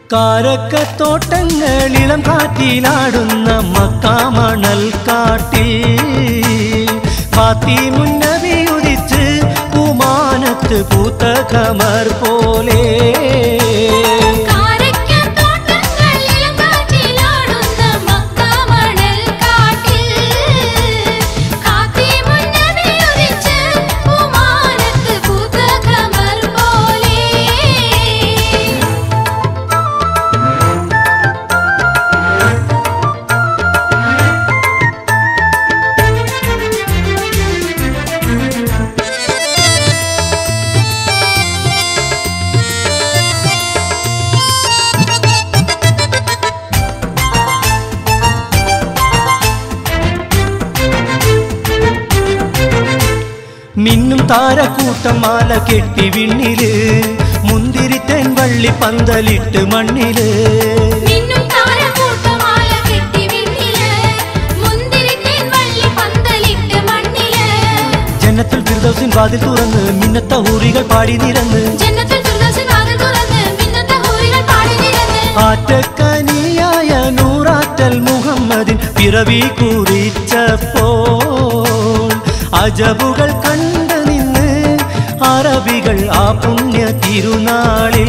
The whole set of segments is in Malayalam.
കാരക്കത്തോട്ടങ്ങളിളം കാറ്റിലാടുന്ന മക്കാമണൽ കാട്ടിൽ ഫാത്തി മുന്നവി ഉദിച്ച് കുമാനത്ത് പൂത്ത കമർ പോലെ കാരക്കത്തോട്ടങ്ങളിലും കാറ്റിലാടുന്ന മക്കാമണൽ കാട്ടിൽ കാത്തി മുന്നമേ ഉദിച്ച് ഉമാനത്ത് പൂത്ത കമർ പോലെ മിന്നും താരക്കൂട്ടം മാല കെട്ടി വിണ്ണില് മുന്തിരിത്തേൻ വള്ളി പന്തലിട്ട് മണ്ണില് മിന്നും താരകൂട്ടമാല കെട്ടി വിണ്ണില് മുന്തിരിത്തേൻ വള്ളി പന്തലിട്ട് മണ്ണില് ജന്നത്തിൽ ഫിർദൗസിൻ വാതിൽ തുറന്ന് മിന്നത്ത ഊറികൾ പാടി നിരന്ന് ജന്നത്തുൽ ഫിർദൗസിൻ വാതിൽ തുറന്ന് മിന്നത്ത ഹൂറികൾ പാടി നിരന്ന് ആറ്റക്കനിയായ നൂറാറ്റൽ മുഹമ്മദിൻ പിറവി കുറിച്ചപ്പോൾ അജബുകൾ കണ്ടു നിന്ന് അറബികൾ ആ പുണ്യ തിരുനാളിൽ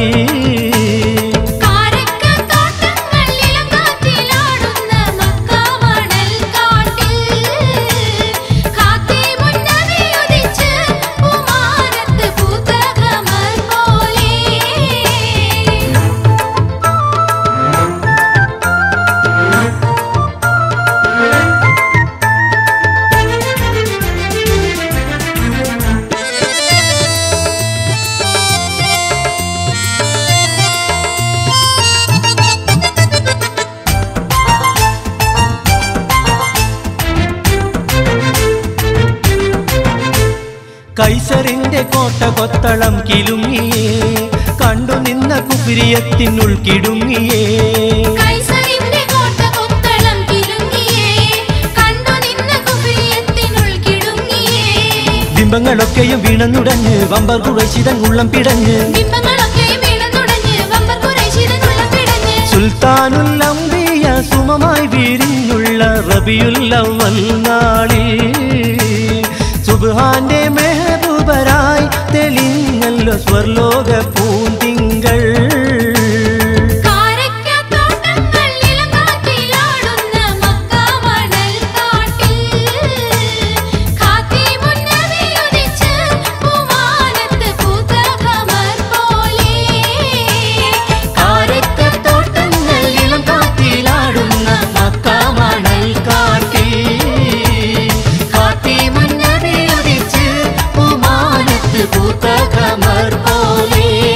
കാരക്കത്തോട്ടങ്ങളിലും കാറ്റിലാടുന്ന മക്കാമണൽ കാട്ടിൽ കാത്തി മുന്നമേ ഉദിച്ച് ഉമാനത്ത് പൂത്ത കമർ പോലെ കൈസറിന്റെ കോട്ട കൊത്തളം കിലുങ്ങിയേ കണ്ടു നിന്ന കുപിരിയത്തിനുൾ കിടുങ്ങിയേ കൈസരിന്റെ കോട്ട കൊത്തളം കിലുങ്ങിയേ കണ്ടു നിന്ന കുപിയത്തിനുൾ കിടുങ്ങിയേ ബിംബങ്ങളൊക്കെയും വീണന്നുടഞ്ഞ് വമ്പർ കുറശിതൻ ഉള്ളം പിടഞ്ഞ് ബിംബങ്ങളൊക്കെ വീണുടഞ്ഞ് വമ്പർ കുറേശിതനുള്ള പിടഞ്ഞ് സുൽത്താനുൽ അംബിയ സുമമായി വിരിഞ്ഞുള്ള റബിയുൽ അവൽ നാളിൽ സുബ്ഹാന്റെ മെഹബൂബരായി തെളിഞ്ഞല്ലോ സ്വർലോക പൂന്തിങ്കൾ കാരക്കത്തോട്ടങ്ങളിലും കാറ്റിലാടുന്ന മക്കാമണൽ കാട്ടിൽ കാത്തി മുന്നമേ ഉദിച്ച് ഉമാനത്ത് പൂത്ത കമർ പോലെ കാരക്കത്തോട്ടങ്ങളിലും കാറ്റിലാടുന്ന മക്കാമണൽ കാട്ടിൽ കാത്തി മുന്നറിയുദിച്ച് ഉമാനത്ത് പൂത്ത കമർ പോലെ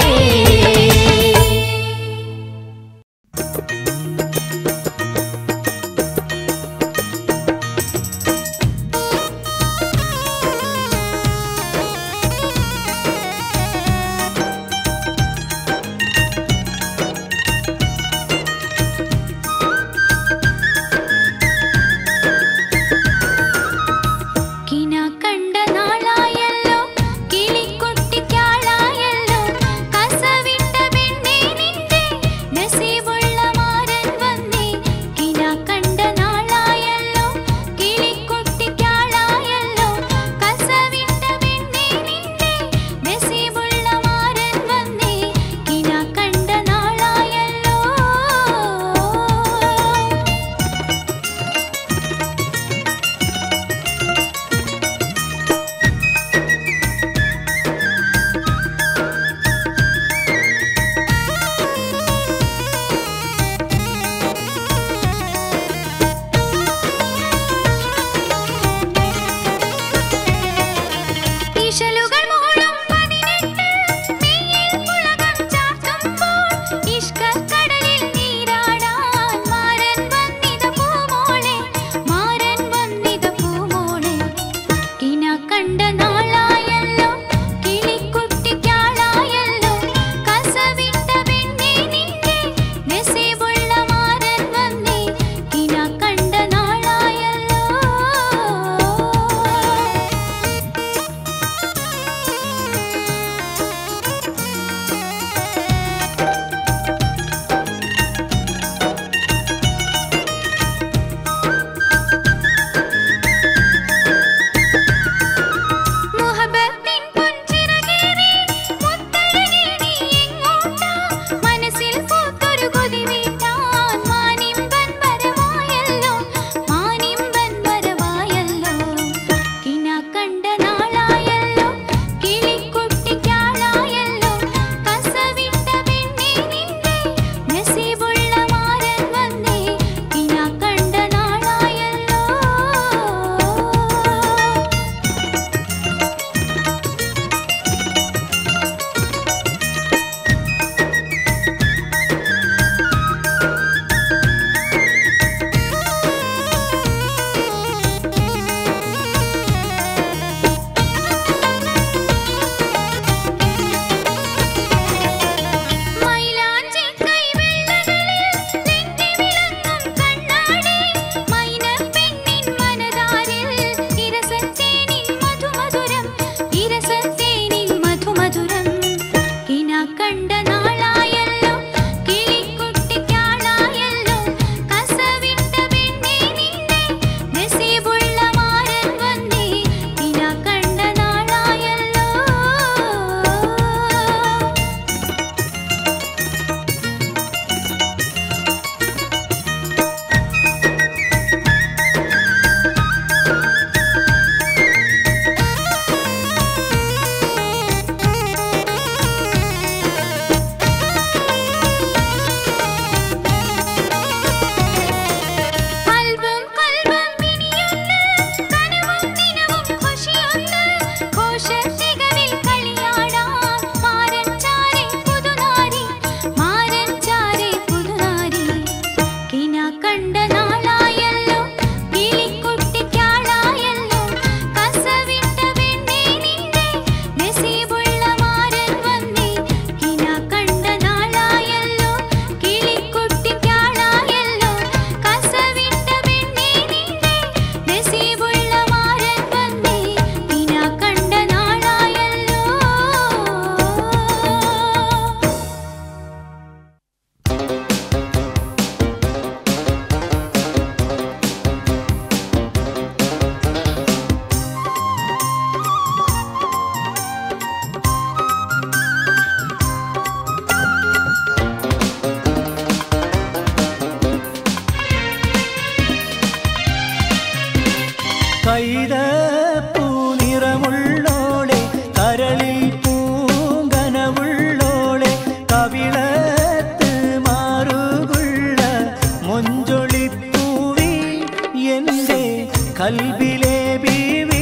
കൽബിലെ ബീവി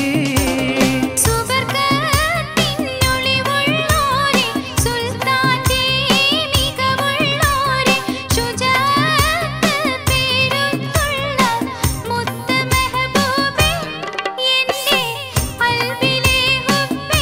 സുവർഗത്തിനൊളിവുള്ളോരെ സുൽത്താന്റെ മികവുള്ളോരെ ശുജാഅത്ത് പേരുത്തുള്ള മുത്ത് മെഹബൂബേ എൻ്റെ ഖൽബിലെ ഹുബ്ബേ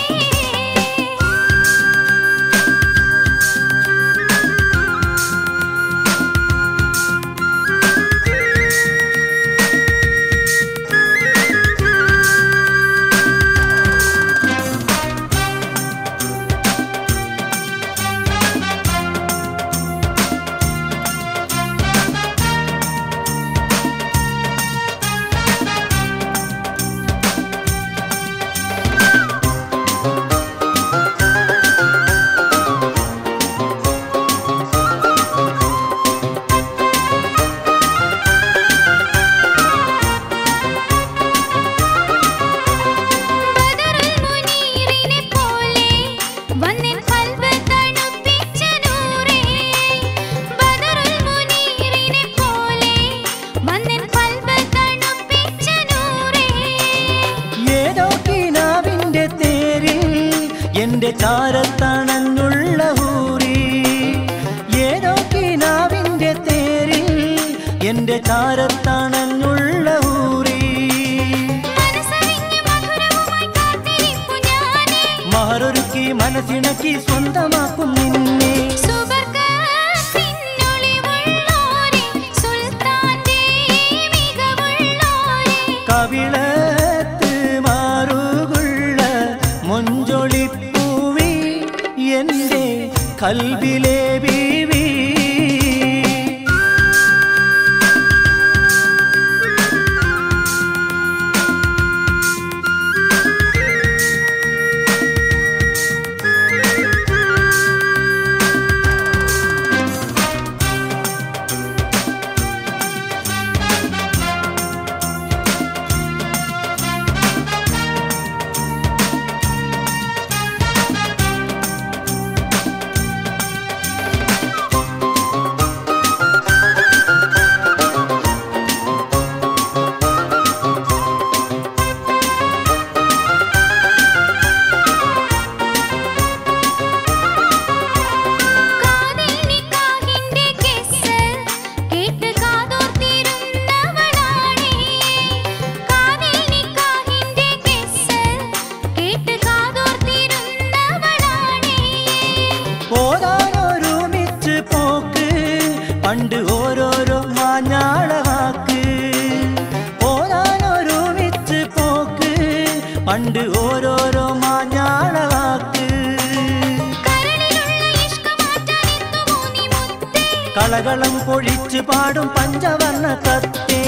ബദറുൽ മുനീറിനെ പോലെ വന്നിൻ ഖൽബ് തണുപ്പിച്ച നൂറേ ബദറുൽ മുനീറിനെ പോലെ വന്നിൻ ഖൽബ് തണുപ്പിച്ച നൂറേ ഏതോ കിനാവിന്റെ തേരിൽ എന്റെ ചാരത്തണഞ്ഞുള്ള ഹൂറി ഏതോ കിനാവിന്റെ തേരിൽ എന്റെ ചാരത്തണഞ്ഞുള്ള ഹൂറി മനസ്സറിഞ്ഞ് മധുരവുമായി കാത്തിരിപ്പു ഞാനേ മഹറൊരുക്കി മനസ്സിണക്കി സ്വന്തമാക്കും നിന്നെ സുവർഗത്തിനൊളിവുള്ളോരെ സുൽത്താന്റെ മികവുള്ളോരെ കവിളത്ത് മാറുകുള്ള മൊഞ്ചൊളിപ്പൂവി എന്റെ കൽബിലെ ബീവി കാതിൽ നിക്കാഹിന്റെ കിസ്സ് കേട്ട് കാതോർത്തിരുന്നവളാണേ കാതിൽ നിക്കാഹിന്റെ കിസ്സ് കേട്ട് കാതോർത്തിരുന്നവളാണേ പോരാനൊരുമിച്ച് പോക്ക് പണ്ട് ഓരോരോ മാഞ്ഞാളവാക്ക് പോരാനൊരുമിച്ച് പോക്ക് പണ്ട് ഓരോരോ മാഞ്ഞാളവാക്ക് കരളിലുള്ള ഇഷ്ക മാറ്റാൻ എത്തുമോ നീ മുത്തേ കളകളം പൊഴിച്ച് പാടും പഞ്ചവർണ്ണ തത്തേ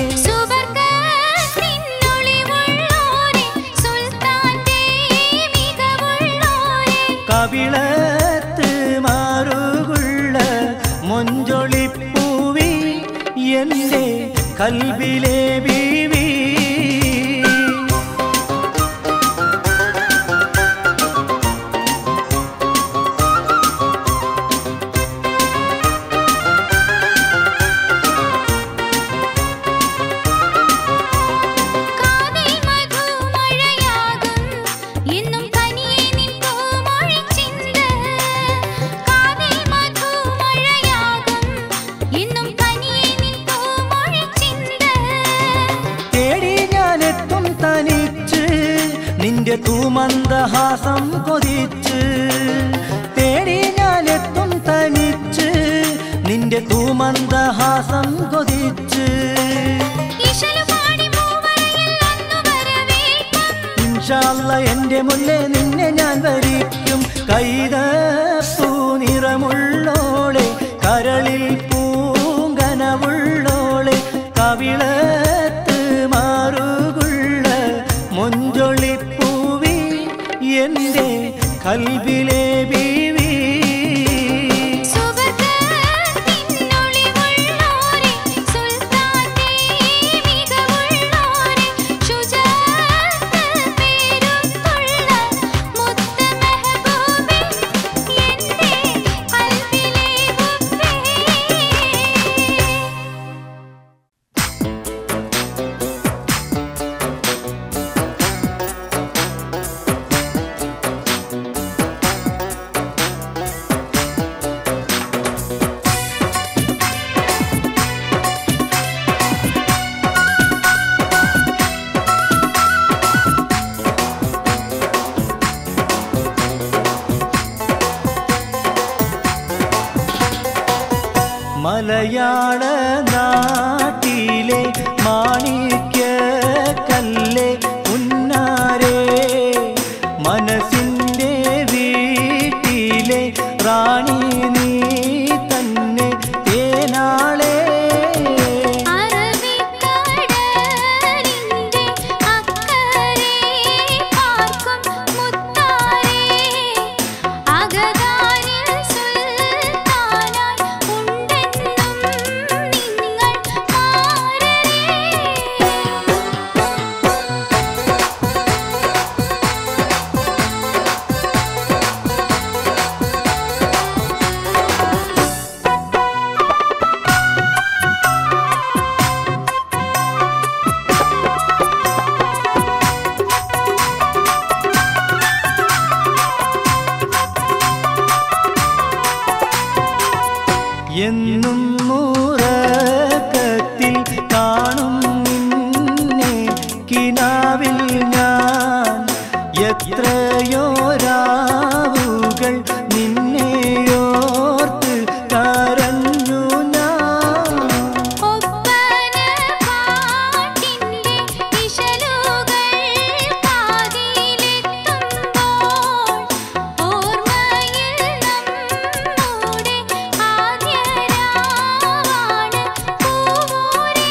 സുവർഗത്തിനൊളിവുള്ളോരെ സുൽത്താന്റെ മികവുള്ളോരെ കവിളത്ത് മാറുകുള്ള മൊഞ്ചൊളിപ്പൂവി എന്റെ കൽബിലെ ബീവി കാതിൽ മധുമഴയാകും എന്നും തനിയെ നിൻ പൂമൊഴിച്ചിന്ത് കാതിൽ മധുമഴയാകും എന്നും തനിയെ നിൻ പൂമൊഴിച്ചിന്ത് തേടി ഞാനെത്തും തനിച്ച് നിന്റെ തൂമന്ദഹാസം കൊതിച്ച് തേടി ഞാനെത്തും തനിച്ച് നിന്റെ തൂമന്ദഹാസം കൊതിച്ച് ഇശലുപാടി മൂവരയിൽ അന്നു വരവേൽക്കും ഇൻഷാല്ല എന്റെ മുല്ലേ നിന്നെ ഞാൻ വരിക്കും കൈതപ്പൂ നിറമുള്ളോളെ കരളിൽ പൂങ്കനവുള്ളോളെ കവിളത്ത് മാറുകുള്ള മൊഞ്ചൊളിപ്പൂവി എന്റെ കൽബിലെ ബീവി സുവർഗത്തിനൊളിവുള്ളോരെ സുൽത്താന്റെ മികവുള്ളോരെ ശുജാഅത്ത് പേരുത്തുള്ള മുത്ത് മെഹബൂബേ എൻ്റെ മലയാള നാട്ടിലെ മാണിക്യ കല്ലേ ഉന്നാരേ മനസ്സിൻ്റെ വീട്ടിലെ റാണി നീ തന്നെ തേനാളേ അറബിക്കടലിന്റെ അക്കരെ പാർക്കും മുത്താരേ അകതാരിൽ സുൽത്താനായി ഉണ്ടെന്നും നിങ്ങൾ മാറരേ എന്നും മൂറക്കത്തിൽ കാണും നിന്നെ കിനാവിൽ ഞാൻ എത്രയോ രാവുകൾ നിന്നെയോർത്ത് കരഞ്ഞു ഞാൻ ഒപ്പന പാട്ടിന്റെ ഇശലുകൾ കാതിലെത്തുമ്പോൾ ഓർമ്മയിൽ നമ്മുടെ ആദ്യരാവാണ് പൂവോരേ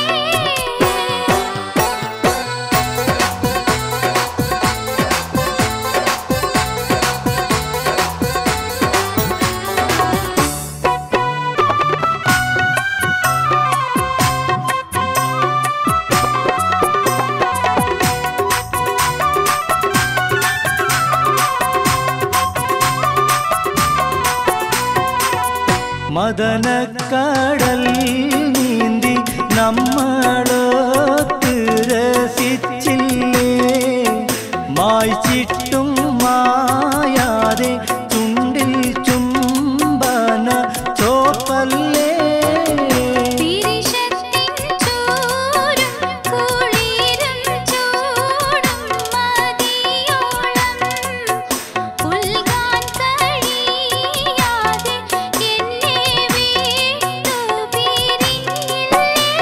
മദനക്കടൽ നീന്തി നമ്മളൊത്ത് രസിച്ചില്ലേ മായ്ച്ചിട്ടും മായാതെ ചുണ്ടിൽ ചുംബന ചോപ്പല്ലേ തിരിശത്തിൻ ചൂരും കുളിരും ചൂടും മതിയോളം ഉൽകാൻ കഴിയാതെ എന്നെ വിട്ടു പിരിഞ്ഞില്ലേ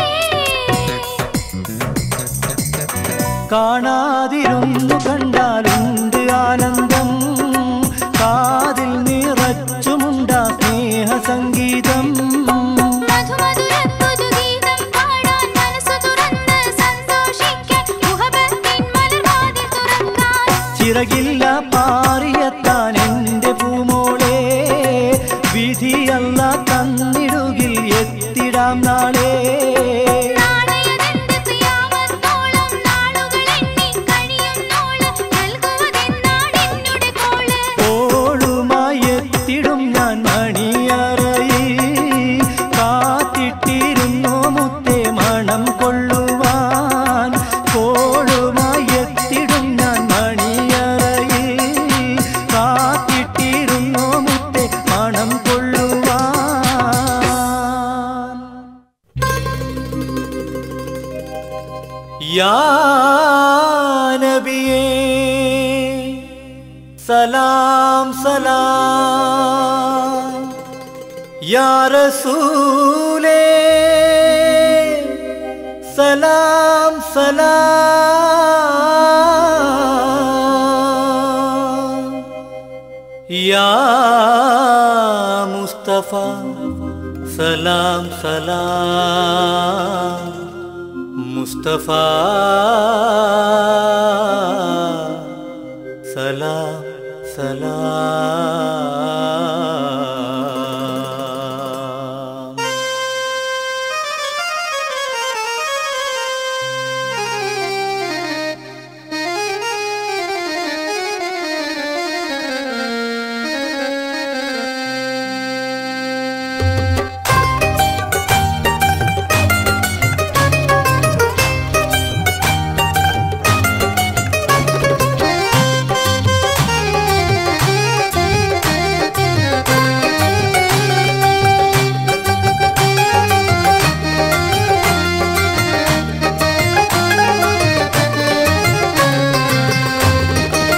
കാണാതിരുന്നു കണ്ടാലുണ്ട് ആനന്ദം കാതിൽ നിറച്ചുമുണ്ടാ സ്നേഹസംഗീതം മധുമധുരപ്പുതുഗീതം പാടാൻ മനസ്സു തുറന്ന് സന്തോഷിക്കാൻ മുഹബത്തിൻ മലർവാതിൽ തുറക്കാൻ ചിറകില്ല പാറിയെത്താൻ എൻ്റെ പൂമോളെ വിധിയല്ല തന്നിടുകിൽ എത്തിടാം നാളെ നാളെയതെന്ത് പ്രിയാവത്തോളം നാളുകൾ എണ്ണി കഴിയുന്നോള് നൽകുവതെന്നാണെന്നുടെ കോള് ഓളുമായി എത്തിടും ഞാൻ മണിയറയിൽ കാത്തിട്ടിരുന്നു മുത്തേ മണം കൊള്ളുവാൻ കോളുമായി എത്തിടും ഞാൻ മണിയറയിൽ കാത്തിട്ടിരുന്നു മുത്തേ മണം കൊള്ളുവാൻ യാ നബിയേ സലാം സലാം യാ റസൂലേ സലാം സലാം യാ മുസ്തഫ സലാം സലാം മുസ്തഫ സലാം സലാം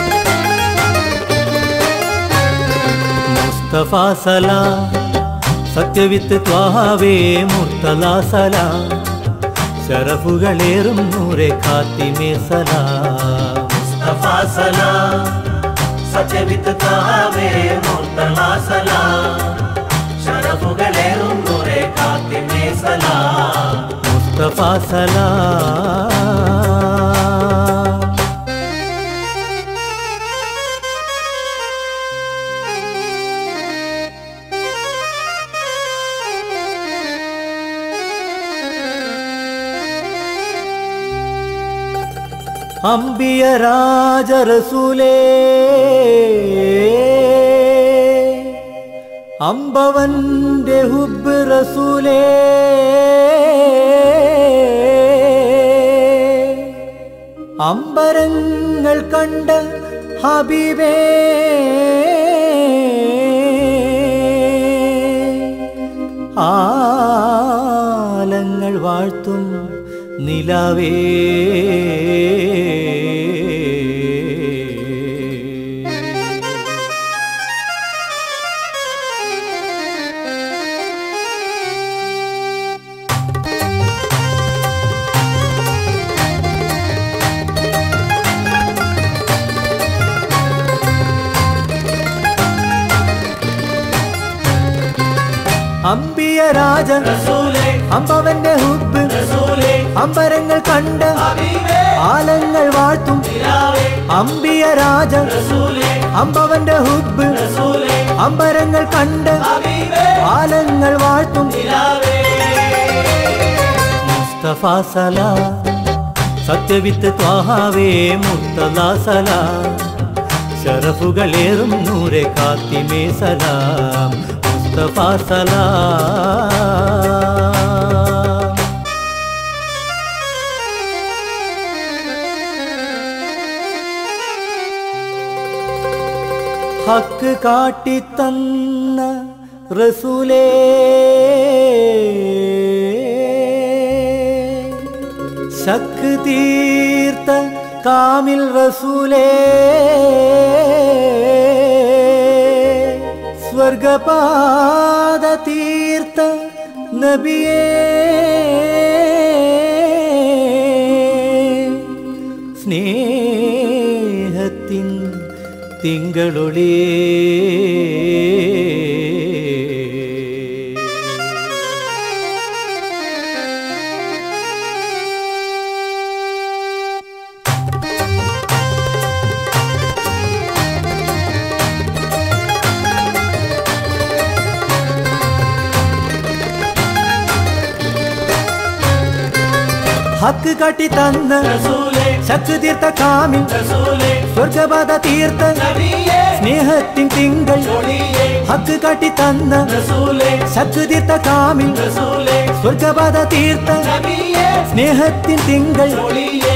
മുസ്തഫ സലാം സത്യവിത്ത് ത്വാഹാവേ മുർത്തല സലാം ശരഫുകളേറും നൂറെ കാത്തിമേ സലാം മുസ്തഫ സലാം സത്യവിത്ത് താവേ മുർത്തല സലാം ശരഫുകളേറും നൂറെ കാത്തിമേ സലാം മുസ്തഫ സലാം അമ്പിയ രാജറസൂലേ അമ്പവന്റെ ഹുബ് റസൂലേ അമ്പരങ്ങൾ കണ്ട ഹബീബേ ആലങ്ങൾ വാഴ്ത്തും നിലാവേ അമ്പിയ രാജ റസൂലേ അമ്പവന്റെ ഹുബ് റസൂലേ അമ്പരങ്ങൾ കണ്ട ഹബീബേ ആലങ്ങൾ വാഴ്ത്തും നിലാവേ അമ്പിയ രാജ റസൂലേ അമ്പവന്റെ ഹുബ് റസൂലേ അമ്പരങ്ങൾ കണ്ട് ഹബീബേ ആലങ്ങൾ വാഴ്ത്തും നിലാവേ മുസ്തഫ സലാ സത്യവിത്ത് ത്വാഹാവേ മുർത്തല സലാ ശരഫുകളേറും നൂറെ കാത്തിമേ സലാം മുസ്തഫ സലാം ഹക്ക് കാട്ടിത്തന്ന റസൂലേ ശക്ക് തീർത്ത കാമിൽ റസൂലേ സ്വർഗപാത തീർത്ത നബിയേ സ്നേഹത്തിൻ തിങ്കളൊളിയേ ഹക്ക് കാട്ടി തന്ന റസൂലേ ശക്ക് തീർത്ത കാമിൽ റസൂലേ സ്വർഗപാത തീർത്ത നബിയേ സ്നേഹത്തിൻ തിങ്കൾ ഒളിയേ ഹക്ക് കാട്ടി തന്ന റസൂലേ ശക്ക് തീർത്ത കാമിൽ റസൂലേ സ്വർഗപാത തീർത്ത നബിയേ സ്നേഹത്തിൻ തിങ്കൾ ഒളിയേ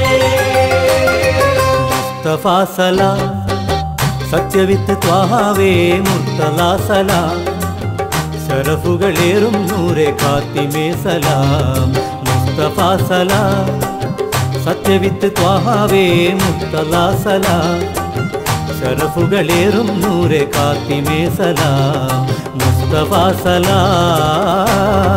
മുസ്തഫ സലാ സത്യവിത്ത് ത്വാഹാവേ മുർത്തല സലാ ശരഫുകളേറും നൂറെ കാത്തിമേ സലാം മുസ്തഫ സലാ സത്യവിത്ത് ത്വാഹാവേ മുർത്തല സലാ ശരഫുകളേറും നൂറെ കാത്തിമേ സലാം മുസ്തഫ സലാം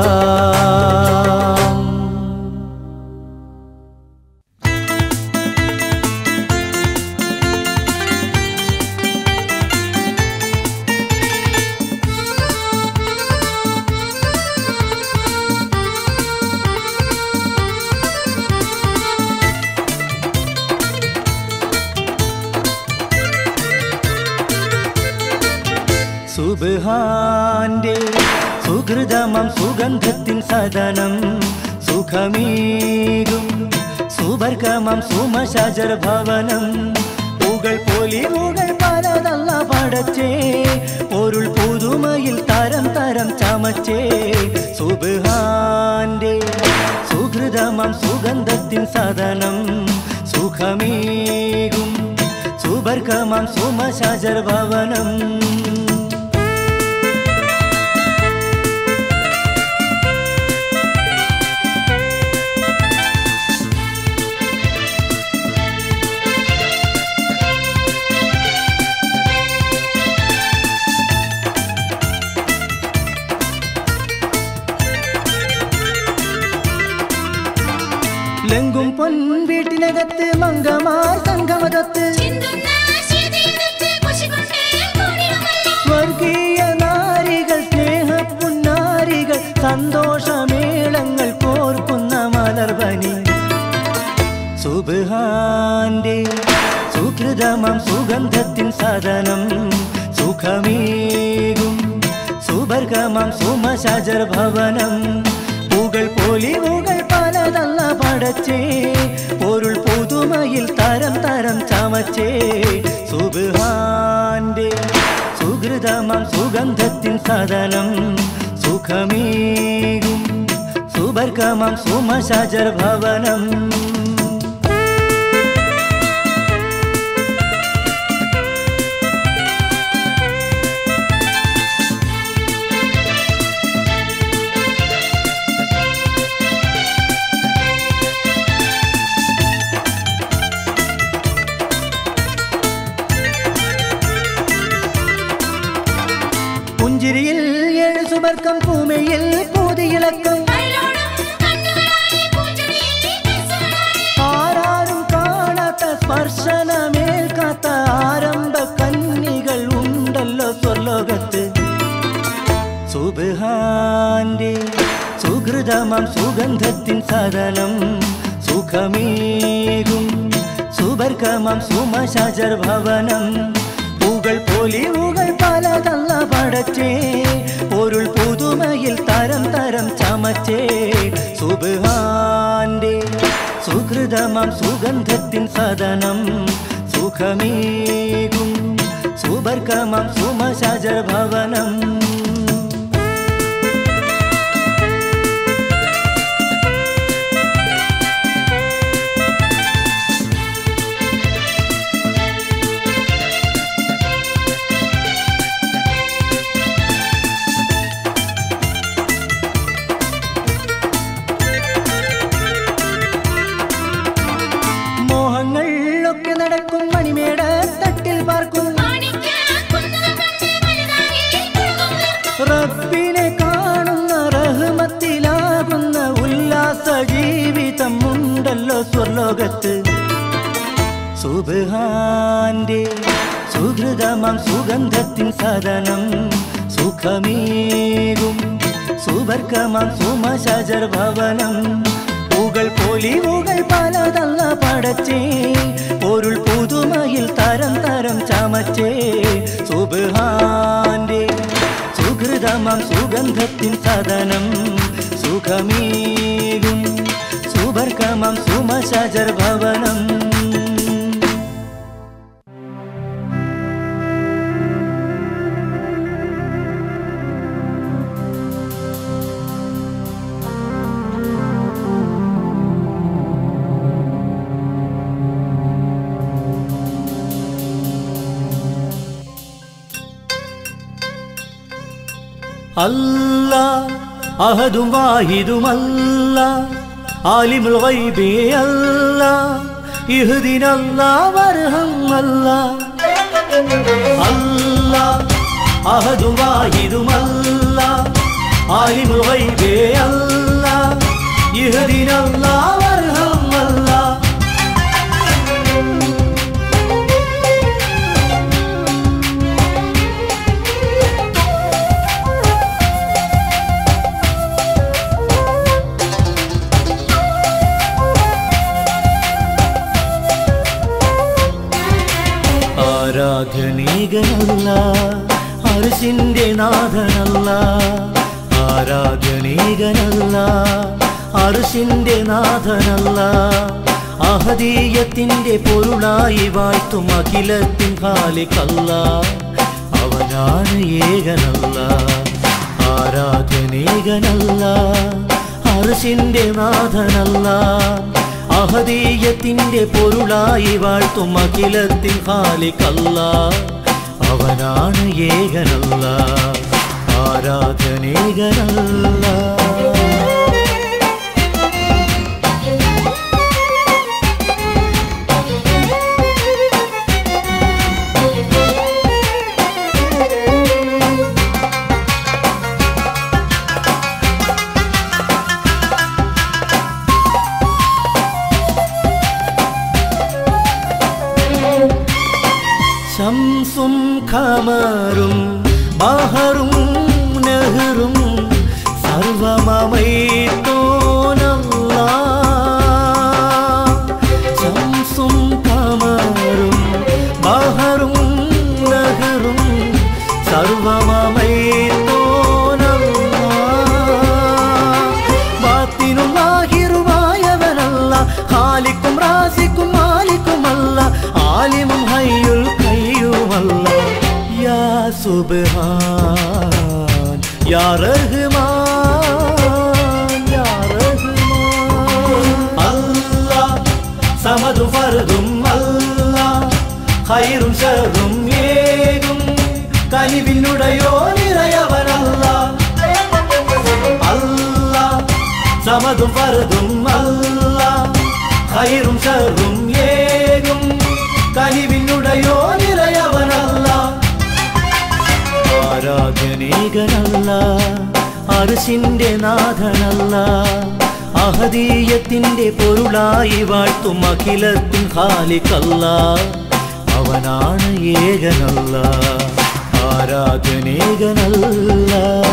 സുബാന്റെ സുഹൃതമം സുഗന്ധത്തിൻ സദനം സുഖമീകും സുവർഗമം സുമശജർ ഭവനം പുകൾ പൊലിവുകൾ പലതല്ല പടച്ചേ പൊരുൾ പുതുമയിൽ തരം തരം ചമച്ചേ സുബാന്റെ സുഹൃതമം സുഗന്ധത്തിൻ സദനം സുഖമീകും സുവർഗമം സുമശജർ ഭവനം വെങ്കും പൊൻ വീട്ടിനകത്ത് മങ്കമാർ സംഗമതത്ത് ചിന്തുന്ന ശീതീരത്ത് കുശികൊണ്ടേ കൂടിടുമല്ലോ. സ്വർഗീയ നാരികൾ സ്നേഹപ്പുന്നാരികൾ സന്തോഷമേളങ്ങൾ കോർക്കുന്ന മലർവനി സുബാന്റെ സുഹൃതമം സുഗന്ധത്തിൻ സദനം സുഖമേകും സുബർഗമം സുമശജർ ഭവനം പുകൾ പൊലിവുകൾ പലതല്ല പടച്ചേ പൊരുൾ പുതുമയിൽ തരം തരം ചമച്ചേ സുബാന്റെ സുഹൃതമം സുഗന്ധത്തിൻ സദനം സുഖമേകും സുബർഗമം സുമശജർ ഭവനം പുഞ്ചിരിയിൽ ഏഴ് സുബർക്കം പൂമയിൽ പൂതിയിളക്കം കള്ളോടും കണ്ണുകളായി പൂഞ്ചിരിയിൽ കിസ്സുകളായി. ആരാരും കാണാത്ത സ്പർശനമേൽക്കാത്ത ആരംഭ കന്നികൾ ഉണ്ടല്ലോ സ്വർലോകത്ത് സുബാന്റെ സുഹൃതമം സുഗന്ധത്തിൻ സദനം സുഖമേകും സുബർഗമം സുമശജർ ഭവനം പൂകൾ പൊലിവുകൾ പലതല്ല പടച്ചേ പൊരുൾ പുതുമയിൽ തരം തരം ചമച്ചേ സുബാന്റെ സുഹൃതമം സുഗന്ധത്തിൻ സദനം സുഖമേകും സുബർഗമം സുമശജർ ഭവനം മോഹങ്ങൾ ഒക്കെ നടക്കും മണിമേട തട്ടിൽ പാർക്കും മാണിക്യക്കുന്നുകൾ കണ്ട് വലുതായി കുറുകും റബ്ബിനെ കാണുന്ന റഹ്മത്തിലാകുന്ന ഉല്ലാസ ജീവിതം ഉണ്ടല്ലോ സ്വർലോകത്ത് സുബാന്റെ സുഹൃതമം സുഗന്ധത്തിൻ സദനം സുഖമേകും സുബർഗമം സുമശജർ ഭവനം പൂകൾ പൊലിവുകൾ പലതല്ല പടച്ചേ പൊരുൾ പുതുമയിൽ തരം തരം ചമച്ചേ സുബാന്റെ സുഹൃതമം സുഗന്ധത്തിൻ സദനം സുഖമേകും സുബർഗമം സുമശജർ ഭവനം അല്ല അഹദും വാഹിദുമല്ല ആലിമുൽ ഗൈബി അല്ല ഇഹ്ദിനല്ല വർഹം അല്ല അല്ല അഹദും വാഹിദുമല്ല ആലിമുൽ ഗൈബി അല്ല ഇഹ്ദിനല്ല വർഹം അല്ല ആരാധനീകനല്ല അർശിന്റെ നാഥനല്ല ആരാധനീകനല്ല അർശിന്റെ നാഥനല്ല അഹദീയത്തിന്റെ പൊരുളായി വാഴ്ത്തും അഖിലത്തിൻ ഖാലിഖല്ല അവനാണ് ഏകനല്ല ആരാധനേകനല്ല അർശിന്റെ നാഥനല്ല അഹദീയത്തിന്റെ പൊരുളായി വാഴ്ത്തും അഖിലത്തിൻ ഖാലിഖല്ല അവനാണ് ഏകനല്ല ആരാധനേകനല്ല ഖമറും ബഹറും നെഹ്റും സർവമൈത്തോനല്ലാ ശംസും ഖമറും ബഹറും നെഹ്റും സർവമൈത്തോനല്ലാ ബാത്തിനും ലാഹിറുമായവനല്ല ഹാലിക്കും റാസിക്കും മാലിക്കുമല്ല ആലിമും ഹയ്യുൽ കയ്യുമല്ല യാ സുബ്ഹാൻ യാ റഹ്മാൻ യാ റഹ്മാൻ അല്ലാ സമദു ഫർദും അല്ലാ ഖൈറും ശർറും ഏകും കനിവിനുടയോ നിറയവനല്ല അല്ല സമതും ഫർദും അല്ല ഖൈറും ഷർറും ഏകും കനിവിനുടയോ നിറയവനല്ല ആരാധനീകനല്ല അർശിന്റെ നാഥനല്ല അഹദീയത്തിന്റെ പൊരുളായി വാഴ്ത്തും അഖിലത്തിൻ ഖാലിക്കല്ല അവനാണ് ഏകനല്ല ആരാധനീകനല്ല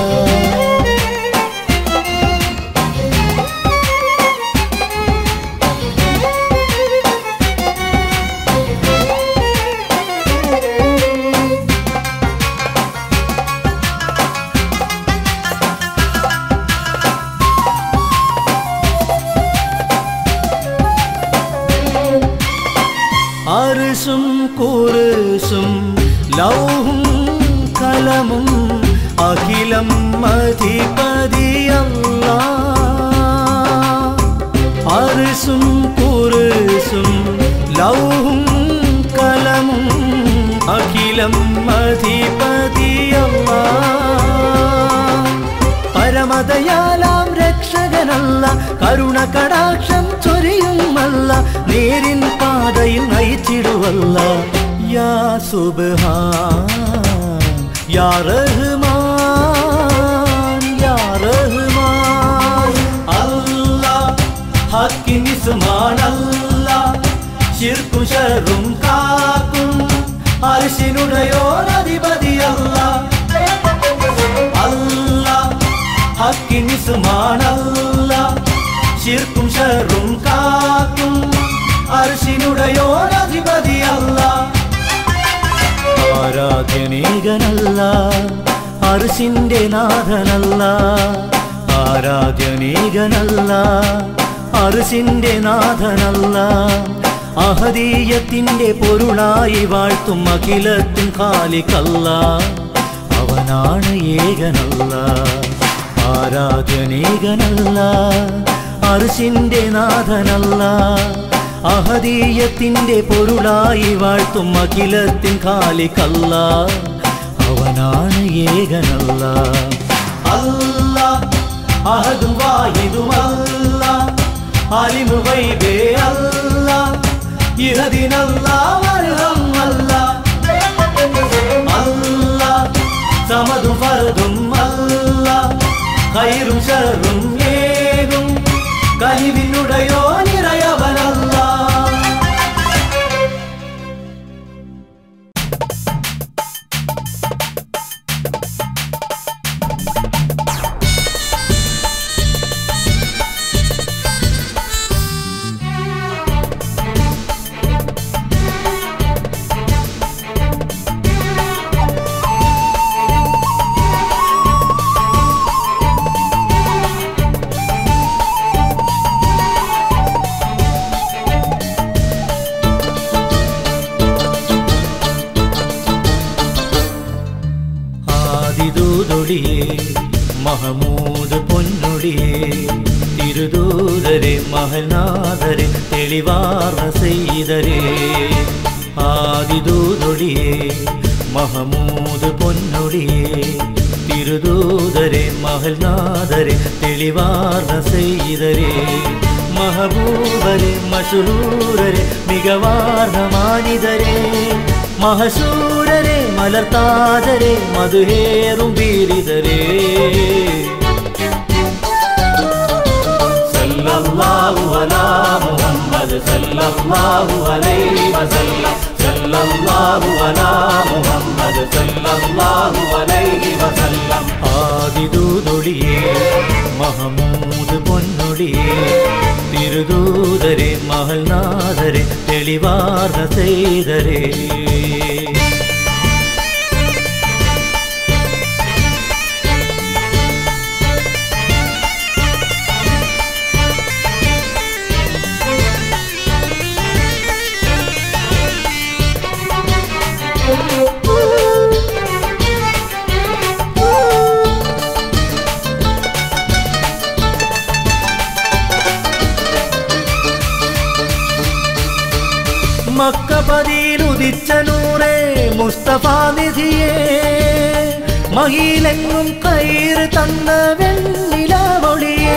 അർസും കുറുസും ലൗഹും കലമും അഖിലം അധിപതിയല്ല അർസും കുറുസും ലൗഹും കലമും അഖിലം അധിപതിയല്ല പരമദയാലാം രക്ഷകനല്ല കരുണ കടാക്ഷം ചൊരിയുമല്ല നേരിൻ പാതയിൽ നയിച്ചിടുവല്ല യാ സുബ്ഹാൻ യാ റഹ്മാൻ യാ റഹ്മാൻ അല്ലാ ഹക്കിൻ ഇസ്മാനല്ല ശിർക്കും ശർറും കാക്കും അർശിനുടയോ അധിപതിയല്ല അല്ല ഹക്കിൻ ഇസ്മാനല്ല ശിർക്കും ഷറും കാക്കും അർശിനുടയോ അധിപതിയല്ല ആരാധ്യനീകനല്ല അർശിന്റെ നാഥനല്ല ആരാധ്യനീകനല്ല അർശിന്റെ നാഥനല്ല അഹദീയത്തിന്റെ പൊരുളായി വാഴ്ത്തും അഖിലത്തിൻ ഖാലിക്കല്ല അവനാണ് ഏകനല്ല ആരാധനീകനല്ല അർശിന്റെ നാഥനല്ല അഹദീയത്തിന്റെ പൊരുളായി വാഴ്ത്തും അഖിലത്തിൻ ഖാലിക്കല്ല അവനാണ് ഏകനല്ല അല്ല അഹദും വാഹിദുമല്ല അലിമു വൈബേ അല്ല ഇഹദിനല്ല വർഹം അല്ല അല്ല സമതും ഫർദും അല്ല ഖൈറും ഷർറും ഏകും കലിവിനുടയോ നിറയവനല്ല ആദിദൂതൊടിയേ മഹമൂദ് പൊന്നൊടിയേ തിരുദൂതരെ മഹനാഥരെ തെളിവാർന്ന സെയ്തരേ ആദിദൂതൊടിയേ മഹമൂദ് പൊന്നൊടിയേ തിരുദൂതരെ മഹൽനാഥരെ തെളിവാർന്ന സെയ്തരേ മഹബൂബരെ മഷൂരരെ മികവാർന്ന മാനിതരെ മഹശൂരരെ മലർത്താതരെ മധുഹേറും പീഡിതരെ സല്ലല്ലാഹു അലാ മുഹമ്മദ് സല്ലല്ലാഹു അലൈഹി വസല്ലം സല്ലല്ലാഹു അലാ മുഹമ്മദ് മുഹമ്മദ് സല്ലല്ലാഹു അലൈഹി വസല്ലം ആദിദൂതൊളിയേ മഹമൂദ് പൊന്നൊളിയേ തിരുദൂതരെ മഹൽനാഥരെ തെളിവാർന്ന ചെയ്തരേ മക്കപതിയിലുദിച്ച നൂറേ മുസ്തഫ നിധിയേ മഹിലെങ്ങും കയറ് തന്ന വെണ്ണിലവൊളിയേ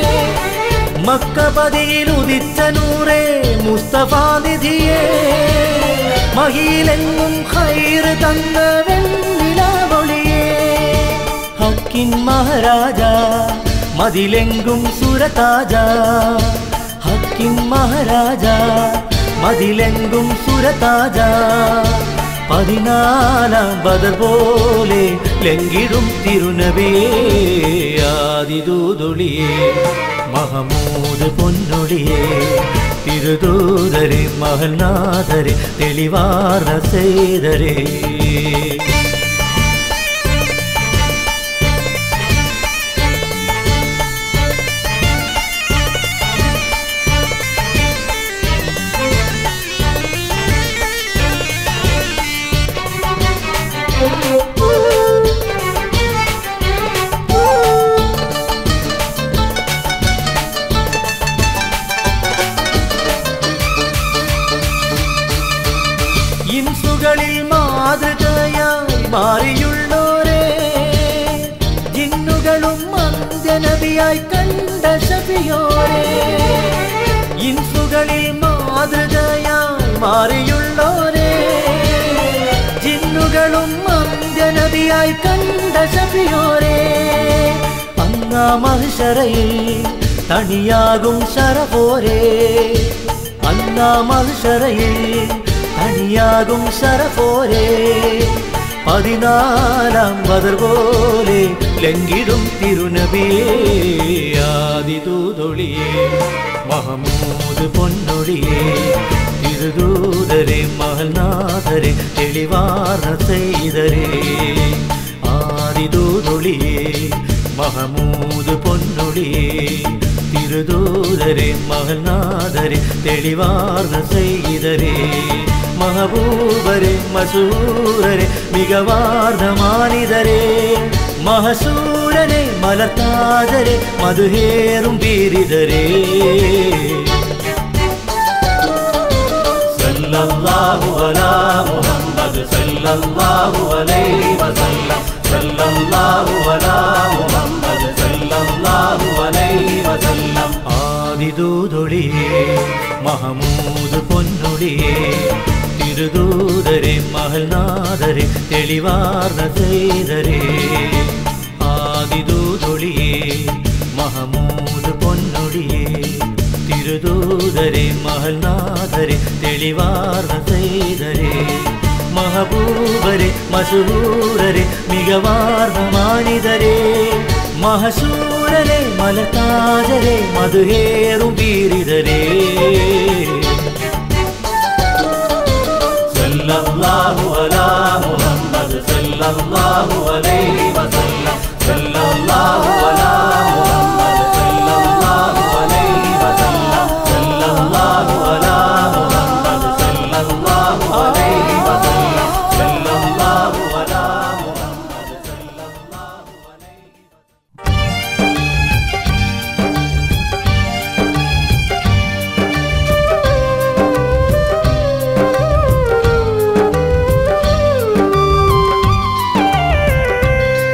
മക്കപതിയിലുദിച്ച നൂറേ മുസ്തഫ നിധിയേ മഹിലെങ്ങും കയറ് തന്ന വെണ്ണിലവൊളിയേ ഹക്കിൻ മഹാരാജ മതിലെങ്കും സുരതാജ ഹക്കിൻ മഹാരാജ മതിലെങ്കും സുരതാജ പതിനാലാം ബദർ പോലെ ലംഘിടും തിരുനബിയേ ആദിദൂതൊളിയേ മഹമൂദ് പൊന്നൊളിയേ തിരുദൂതരെ മഹൽനാഥരെ തെളിവാർന്ന സേതരേ ഇൻസുകളിൽ മാതൃകയായി മാറിയുള്ളോരേ ജിന്നുകളും അന്ത്യനബിയായി കണ്ട ശബിയോരേ ഇൻസുകളിൽ മാതൃകയായി മാറിയുള്ളോരേ ജിന്നുകളും അന്ത്യനബിയായി കണ്ട ശബിയോരേ അങ്ങാ മഹിഷറയിൽ തണിയാകും ശരപോരേ അങ്ങാ മഹിഷറയിൽ തണിയാകും ശരപോരേ പതിനാലാം ബദർ പോലെ ലംഘിടും തിരുനബിയേ ആദിദൂതൊളിയേ മഹമൂദ് പൊന്നൊളിയേ തിരുദൂതരെ മഹൽനാഥരെ തെളിവാർന്ന ചെയ്തരേ ആദിദൂതൊളിയേ മഹമൂദ് പൊന്നൊളിയേ തിരുദൂതരെ മഹൽനാഥരെ തെളിവാർന്ന ചെയ്തരേ മഹബൂബരെ മസൂരരെ മികവാർന്ന മാനിതരെ മഹസൂരനെ മലർത്താതരെ മധുഹേറും പീരിതരേ സല്ലല്ലാഹു അലാ മുഹമ്മദ് സല്ലല്ലാഹു അലൈഹി വസല്ലം സല്ലല്ലാഹു അലാ മുഹമ്മദ് സല്ലല്ലാഹു അലൈഹി വസല്ലം ആദിദൂതൊളിയേ മഹമൂദ് പൊന്നൊളിയേ തിരുദൂതരെ മഹൽനാഥരെ തെളിവാർന്ന ചെയ്തരേ ആദിദൂതൊളിയേ മഹമൂദ് പൊന്നൊളിയേ തിരുദൂതരെ മഹൽനാഥരെ തെളിവാർന്ന ചെയ്തരേ മഹബൂബരെ മസൂരരെ മികവാർന്ന മാനിതരെ മഹസൂരരെ മലത്താജരെ മധുഹേറും പീരിതരേ സല്ലല്ലാഹു അലാ മുഹമ്മദ് സല്ലല്ലാഹു അലൈഹി വസല്ലം സല്ലല്ലാഹു അലാ മുഹമ്മദ് സല്ലല്ലാഹു അലൈഹി വസല്ലം സല്ലല്ലാഹു അലാ മുഹമ്മദ് സല്ലല്ലാഹു അലൈഹി വസല്ലം സല്ലല്ലാഹു അലാ മുഹമ്മദ് സല്ലല്ലാഹു അലൈഹി ും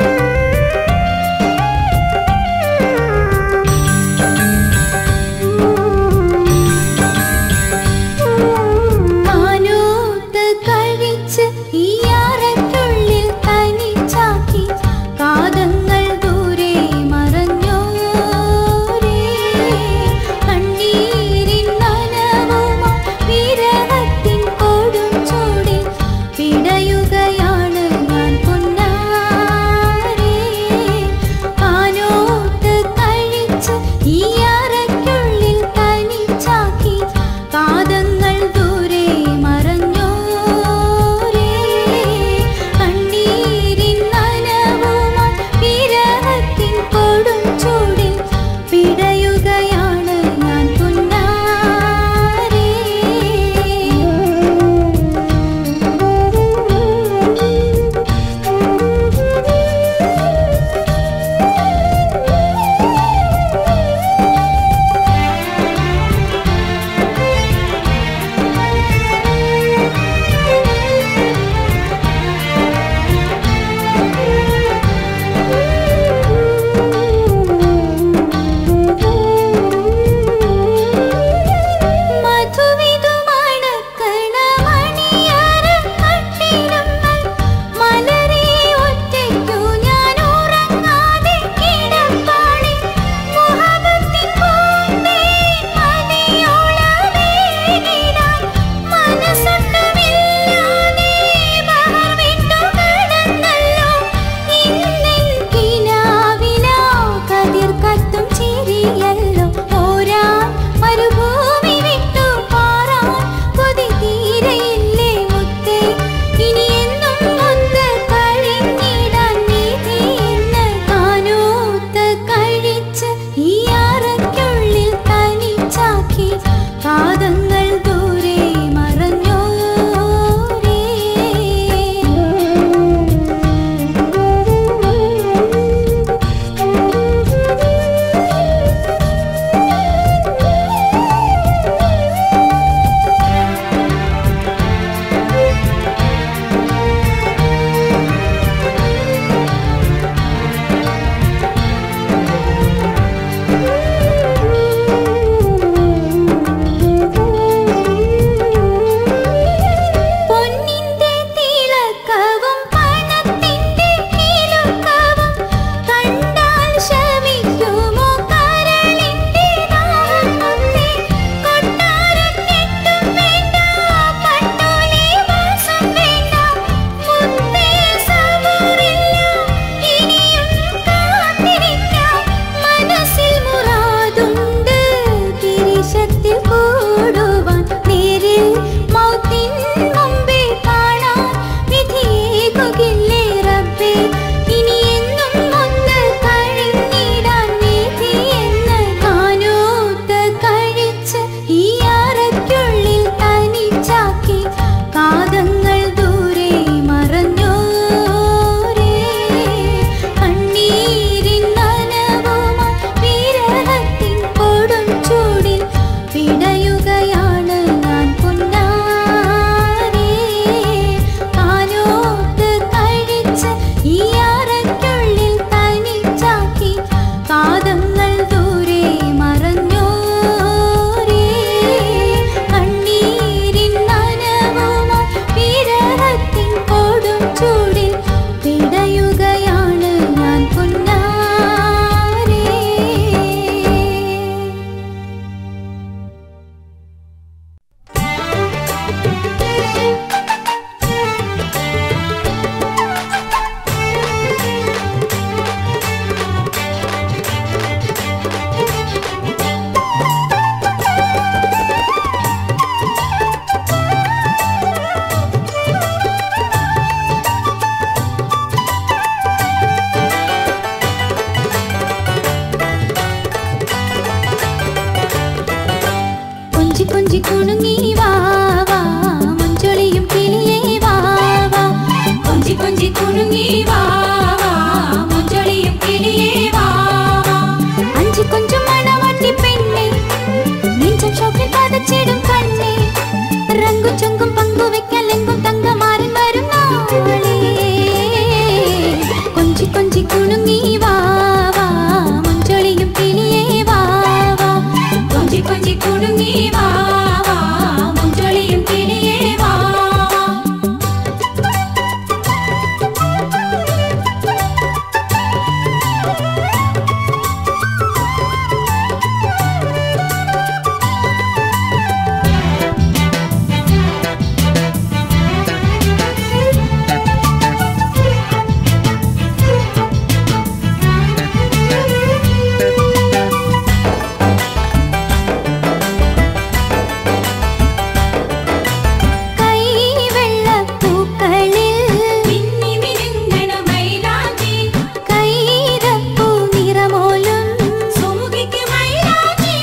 കൊഞ്ചി കുണുങ്ങി വാ വാ മഞ്ചൊളിയും കിളിയേ വാ വാ കൊഞ്ചി കൊഞ്ചി കുണുങ്ങി വാ വാ മഞ്ചൊളിയും കിളിയേ വാ വാ അഞ്ചി കൊഞ്ചും മണവാട്ടി പെണ്ണെ നെഞ്ചം ഷോക്കിൽ പതച്ചിടും കണ്ണെ റങ്കും ചൊങ്കും പങ്കുവെക്കാൻ എങ്കും തങ്കമാരൻ വരും നാളെ കൊഞ്ചി കൊഞ്ചി കുണുങ്ങി വാ വാ മഞ്ചൊളിയും കിളിയേ വാ വാ കൊഞ്ചി കൊഞ്ചി കുണുങ്ങി വാ വാ മഞ്ചൊളിയും കിളിയേ വാ വാ കൈവെള്ളപ്പൂക്കളിൽ മിന്നി മിനുങ്ങണ മൈലാഞ്ചി കൈതപ്പൂ നിറമോലും സുമുഖിക്ക് മൈലാഞ്ചി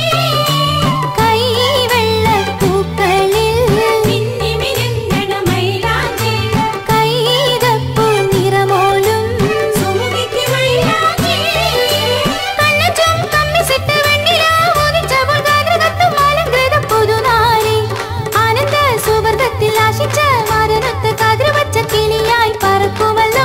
കൈവെള്ളപ്പൂക്കളിൽ മിന്നി മിനുങ്ങണ മൈലാഞ്ചി കൈതപ്പൂ നിറമോലും സുമുഖിക്ക് മൈലാഞ്ചി കണ്ണച്ചും കമ്മിസിട്ട് വെണ്ണിലാവുദിച്ചപ്പോൾ ഗാത്രകത്തും അലങ്കൃത പുതുനാരി ആനന്ദ സുവർഗത്തിൽ ആശിച്ച മാരനൊത്ത് കാതിരവച്ച കിളിയായി പറക്കുമല്ലോ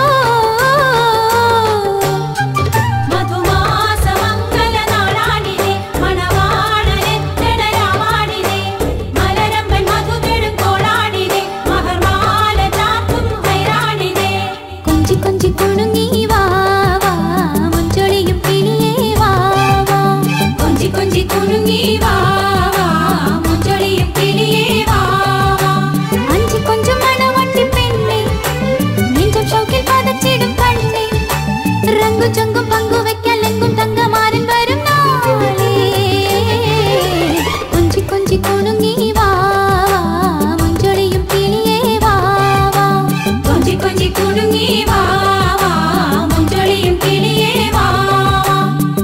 മധുമാസമംഗലനാളാണിതേ മണവാളനെത്തടരാവാണിതേ മലരമ്പൻ മധുകെടും കോളാണിതേ മഹർമാല ചാർത്തും ഹൈറാണിതേ കൊഞ്ചി കൊഞ്ചി കുണുങ്ങി വാ വാ മഞ്ചൊളിയും കിളിയേ വാ വാ കൊഞ്ചി കൊഞ്ചി കുണുങ്ങി വാ വാ മഞ്ചൊളിയും കിളിയേ വാ വാ അഞ്ചി കൊഞ്ചും മണവട്ടി പെണ്ണെ നെഞ്ചം ഷൗക്കിൽ പതച്ചിടും കണ്ണെ റങ്കും ചൊങ്കും പങ്കുവെക്കാൻ എങ്കും തങ്കമാരൻ വരും നാളെ കൊഞ്ചി കൊഞ്ചി കുണുങ്ങി വാ വാ മഞ്ചൊളിയും കിളിയേ വാ വാ കൊഞ്ചി കൊഞ്ചി കുണുങ്ങി വാ വാ മഞ്ചൊളിയും കിളിയേ വാ വാ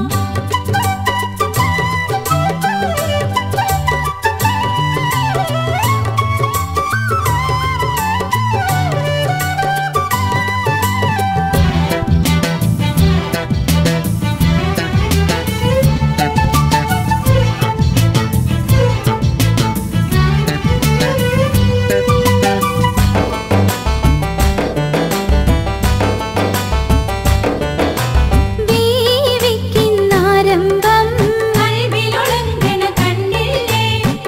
വീവിക്കിന്നാരംഭം കൽവിലൊളങ്കണ കണ്ണില്ലേ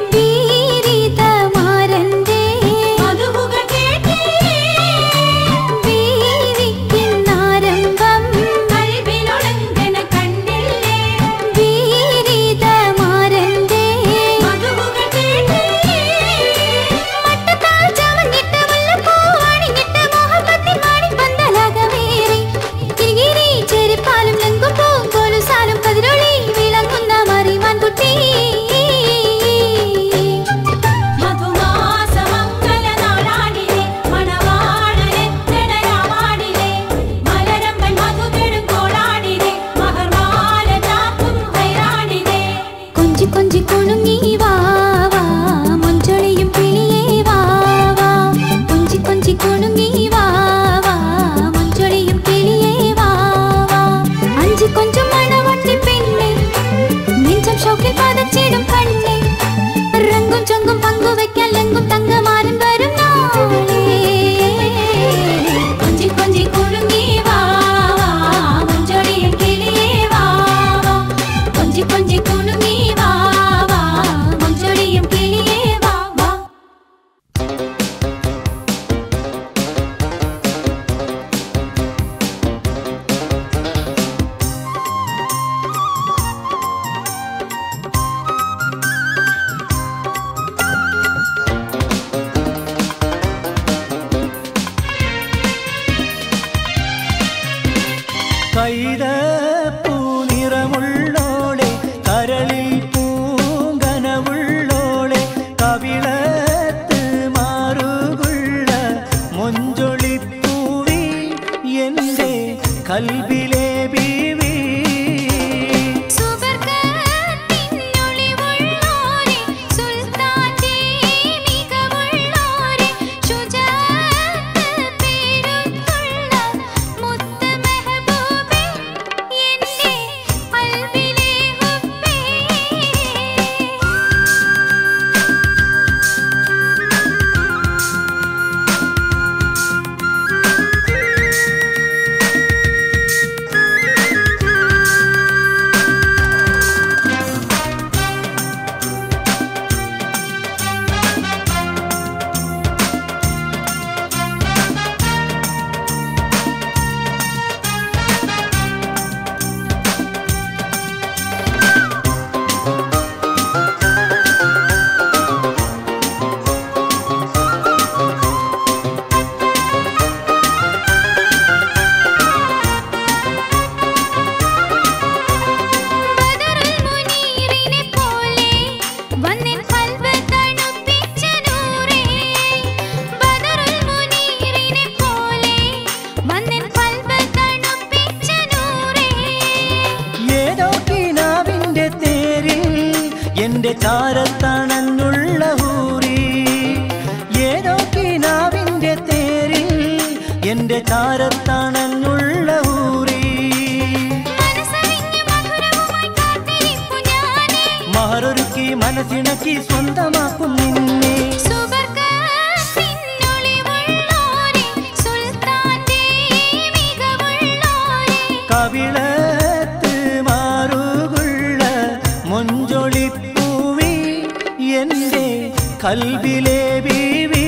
വീരിതമാരന്റെ മധുഹുക കേട്ടില്ലേ വീവിക്കിന്നാരംഭം കൽവിലൊളങ്കണ കണ്ണില്ലേ വീരിതമാരന്റെ മധുഹുക കേട്ടില്ലേ മട്ടത്താൽ ചമഞ്ഞിട്ട് മുല്ലപ്പൂവണിഞ്ഞിട്ട് മോഹപ്പത്തിൻ മാണിപ്പന്തലകമേറി കിരികിരി ചെരിപ്പാലും ലങ്കും പൂങ്കൊലുസാലും കതിരൊളി വിളങ്ങുന്ന മറിമാൻ കുട്ടി മധുമാസമംഗലനാളാണിലേ മണവാളനെത്തടരാവാണിലേ മലരമ്പൻ മധുകെടും കോളാണിലേ മഹർമാല ചാർത്തും ഹൈറാണിലേ കൊഞ്ചി കൊഞ്ചി കുണുങ്ങി വാ വാ മഞ്ചൊളിയും കിളിയേ വാ വാ കൊഞ്ചി കൊഞ്ചി കുണുങ്ങി വാ വാ മഞ്ചൊളിയും കിളിയേ വാ വാ അഞ്ചി കൊഞ്ചും മണവട്ടി പെണ്ണെ നെഞ്ചം ഷൗക്കിൽ പതച്ചിടും കണ്ണെ റങ്കും ചൊങ്കും പങ്കുവെക്കാൻ ലങ്കും തങ്കമാരൻ വരും നാളെ കൊഞ്ചി കൊഞ്ചി കുണുങ്ങി വാ വാ മഞ്ചൊളിയും കിളിയേ വാ വാ കൊഞ്ചി കൊഞ്ചി കുണുങ്ങി വാ വാ മഞ്ചൊളിയും കിളിയേ വാ വാ ും എന്റെ ചാരത്തണഞ്ഞുള്ള ഹൂറി ഏതോ കിനാവിന്റെ തേരിൽ എന്റെ ചാരത്തണഞ്ഞുള്ള ഹൂറി മനസ്സറിഞ്ഞ് മധുരവുമായി കാത്തിരിപ്പു ഞാനേ മഹറൊരുക്കി മനസ്സിണക്കി സ്വന്തമാക്കും നിന്നെ സുവർഗത്തിനൊളിവുള്ളോരേ, സുൽത്താന്റെ മികവുള്ളോരേ. കവിളത്ത് മാറുകുള്ള മൊഞ്ചൊളിപ്പൂവി എന്റെ കൽവിലെ ബീവി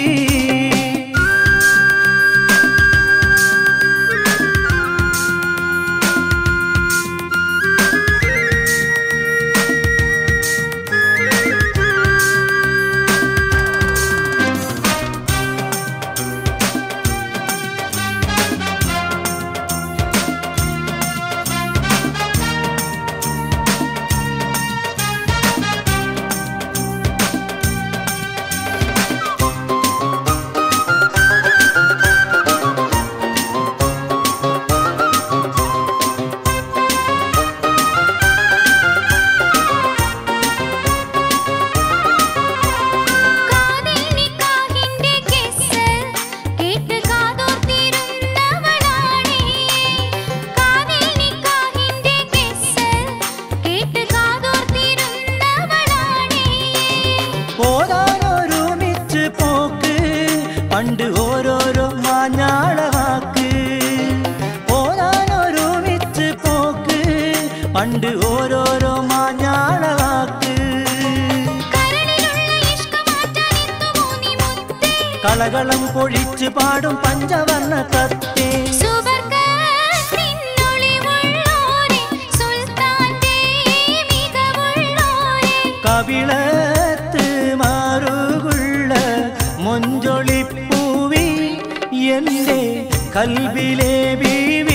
കാതിൽ നിക്കാഹിന്റെ കിസ്സ് കേട്ട് കാതോർത്തിരുന്നവളാണേ. കാതിൽ നിക്കാഹിന്റെ കിസ്സ് കേട്ട് കാതോർത്തിരുന്നവളാണേ. പോരാനൊരുമിച്ച് പോക്ക് പണ്ട് ഓരോരോ മാഞ്ഞാളവാക്ക് പോരാനൊരുമിച്ച് പോക്ക് പണ്ട് ഓരോരോ മാഞ്ഞാളവാക്ക് കരളിലുള്ള ഇഷ്ക മാറ്റാനെത്തുമോ നീ മുത്തേ? കളകളം പൊഴിച്ച് പാടും പഞ്ചവർണ്ണ തത്തേ സുവർഗത്തിനൊളിവുള്ളോരേ, സുൽത്താന്റെ മികവുള്ളോരേ. കവിളത്ത് മാറുകുള്ള മൊഞ്ചൊളിപ്പൂവി എന്റെ കൽവിലെ ബീവി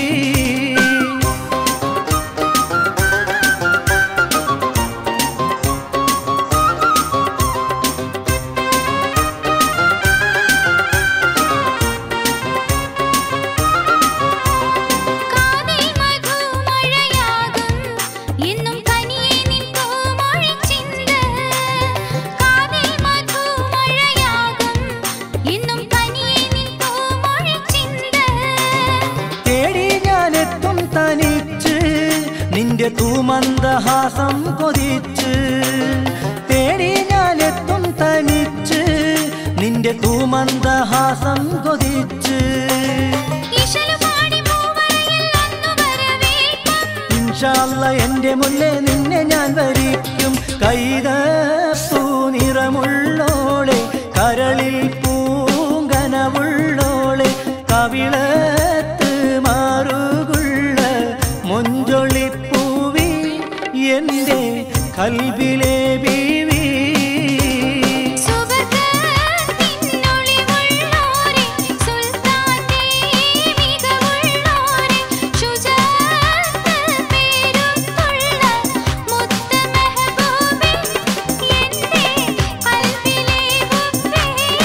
കാതിൽ മധുമഴയാകും എന്നും തനിയെ നിൻ പൂമൊഴിച്ചിന്ത്. കാതിൽ മധുമഴയാകും എന്നും തനിയെ നിൻ പൂമൊഴിച്ചിന്ത്. തേടി ഞാനെത്തും തനിച്ച് നിന്റെ തൂമന്ദഹാസം കൊതിച്ച് തേടി ഞാനെത്തും തനിച്ച് നിന്റെ തൂമന്ദഹാസം കൊതിച്ച് ഇശലുപാടി മൂവരയിൽ അന്നു വരവേൽക്കും. ഇൻഷാല്ല എന്റെ മുല്ലേ നിന്നെ ഞാൻ വരിക്കും കൈതപ്പൂ നിറമുള്ളോളെ കരളിൽ പൂങ്കനവുള്ളോളെ കവിളത്ത് മാറുകുള്ള മൊഞ്ചൊളിപ്പൂവി എന്റെ കൽവിലെ ബീവി സുവർഗത്തിനൊളിവുള്ളോരേ, സുൽത്താന്റെ മികവുള്ളോരേ. ശുജാഅത്ത് പേരുത്തുള്ള മുത്ത് മെഹബൂബേ, എന്റെ കൽവിലെ മുത്തേ.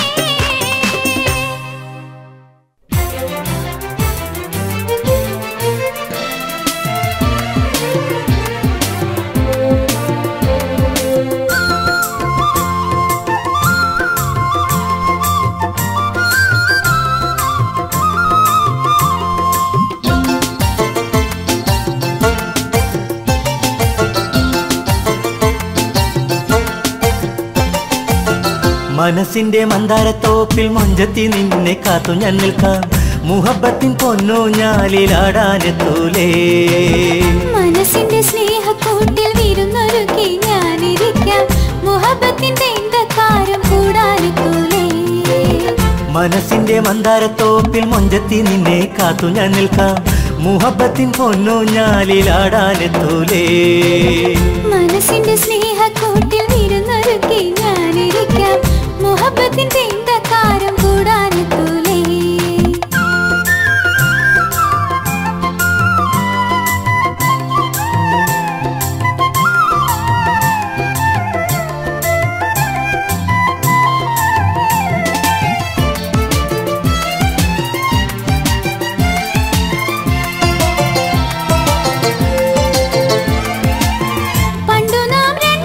മനസ്സിന്റെ മന്ദാരത്തോപ്പിൽ മൊഞ്ചത്തി നിന്നെ കാത്തു ഞാൻ നിൽക്കാം മുഹബത്തിൻ പൊന്നു ഞാലിലാടാനെത്തൂലേ മനസ്സിന്റെ സ്നേഹക്കൂട്ടിൽ വിരുന്നൊരുക്കി ഞാനിരിക്കാം മുഹബത്തിന്റെ കാരം കൂടാനെത്തൂലേ മനസ്സിന്റെ മന്ദാരത്തോപ്പിൽ മൊഞ്ചത്തി നിന്നെ കാത്തു ഞാൻ നിൽക്കാം മുഹബത്തിൻ പൊന്നു ഞാലിലാടാനെത്തൂലേ മനസ്സിന്റെ സ്നേഹക്കൂട്ടിൽ വിരുന്നൊരുക്കി ഞാനിരിക്കാം മുഹബത്തിന്റെ കാരം കൂടാനെത്തൂലേ പണ്ടു നാം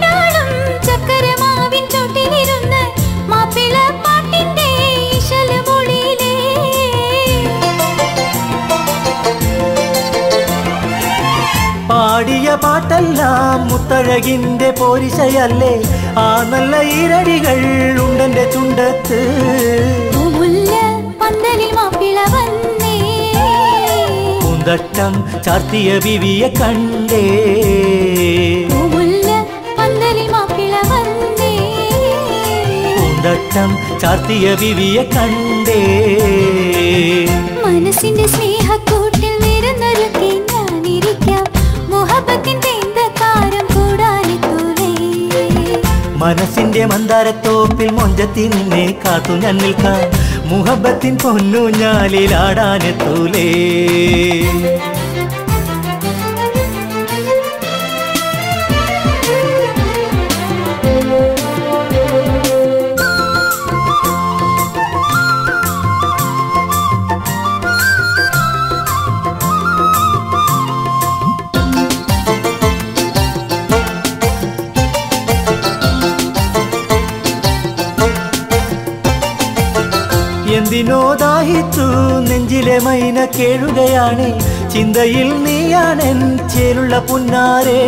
പാടിയ പാട്ടെല്ലാം മുത്തഴകിന്റെ പോരിശയല്ലേ ആ നല്ല ഈരടികൾ ഉണ്ടെന്റെ ചുണ്ടത്ത് പൂമുല്ല പന്തലിൽ മാപ്പിള വന്നേ പൂന്തട്ടം ചാർത്തിയ ബിവിയെ കണ്ടേ പൂമുല്ല പന്തലിൽ മാപ്പിള വന്നേ പൂന്തട്ടം ചാർത്തിയ ബിവിയെ കണ്ടേ മനസ്സിന്റെ സ്നേഹക്കൂട്ടിൽ നിരന്നൊരുക്കി ഞാനിരിക്കാം മുഹബത്തിൻ തേന്തക്കാരം കൂടാനെത്തൂലേ മനസ്സിന്റെ മന്ദാരത്തോപ്പിൽ മൊഞ്ചത്തി നിന്നെ കാത്തു ഞാൻ നിൽക്കാം മുഹബത്തിൻ പൊന്നു ഞാലിലാടാനെത്തൂലേ എന്തിനോ ദാഹിച്ചു നെഞ്ചിലെ മൈന കേഴുകയാണ് ചിന്തയിൽ നീയാണെൻ ചേലുള്ള പുന്നാരേ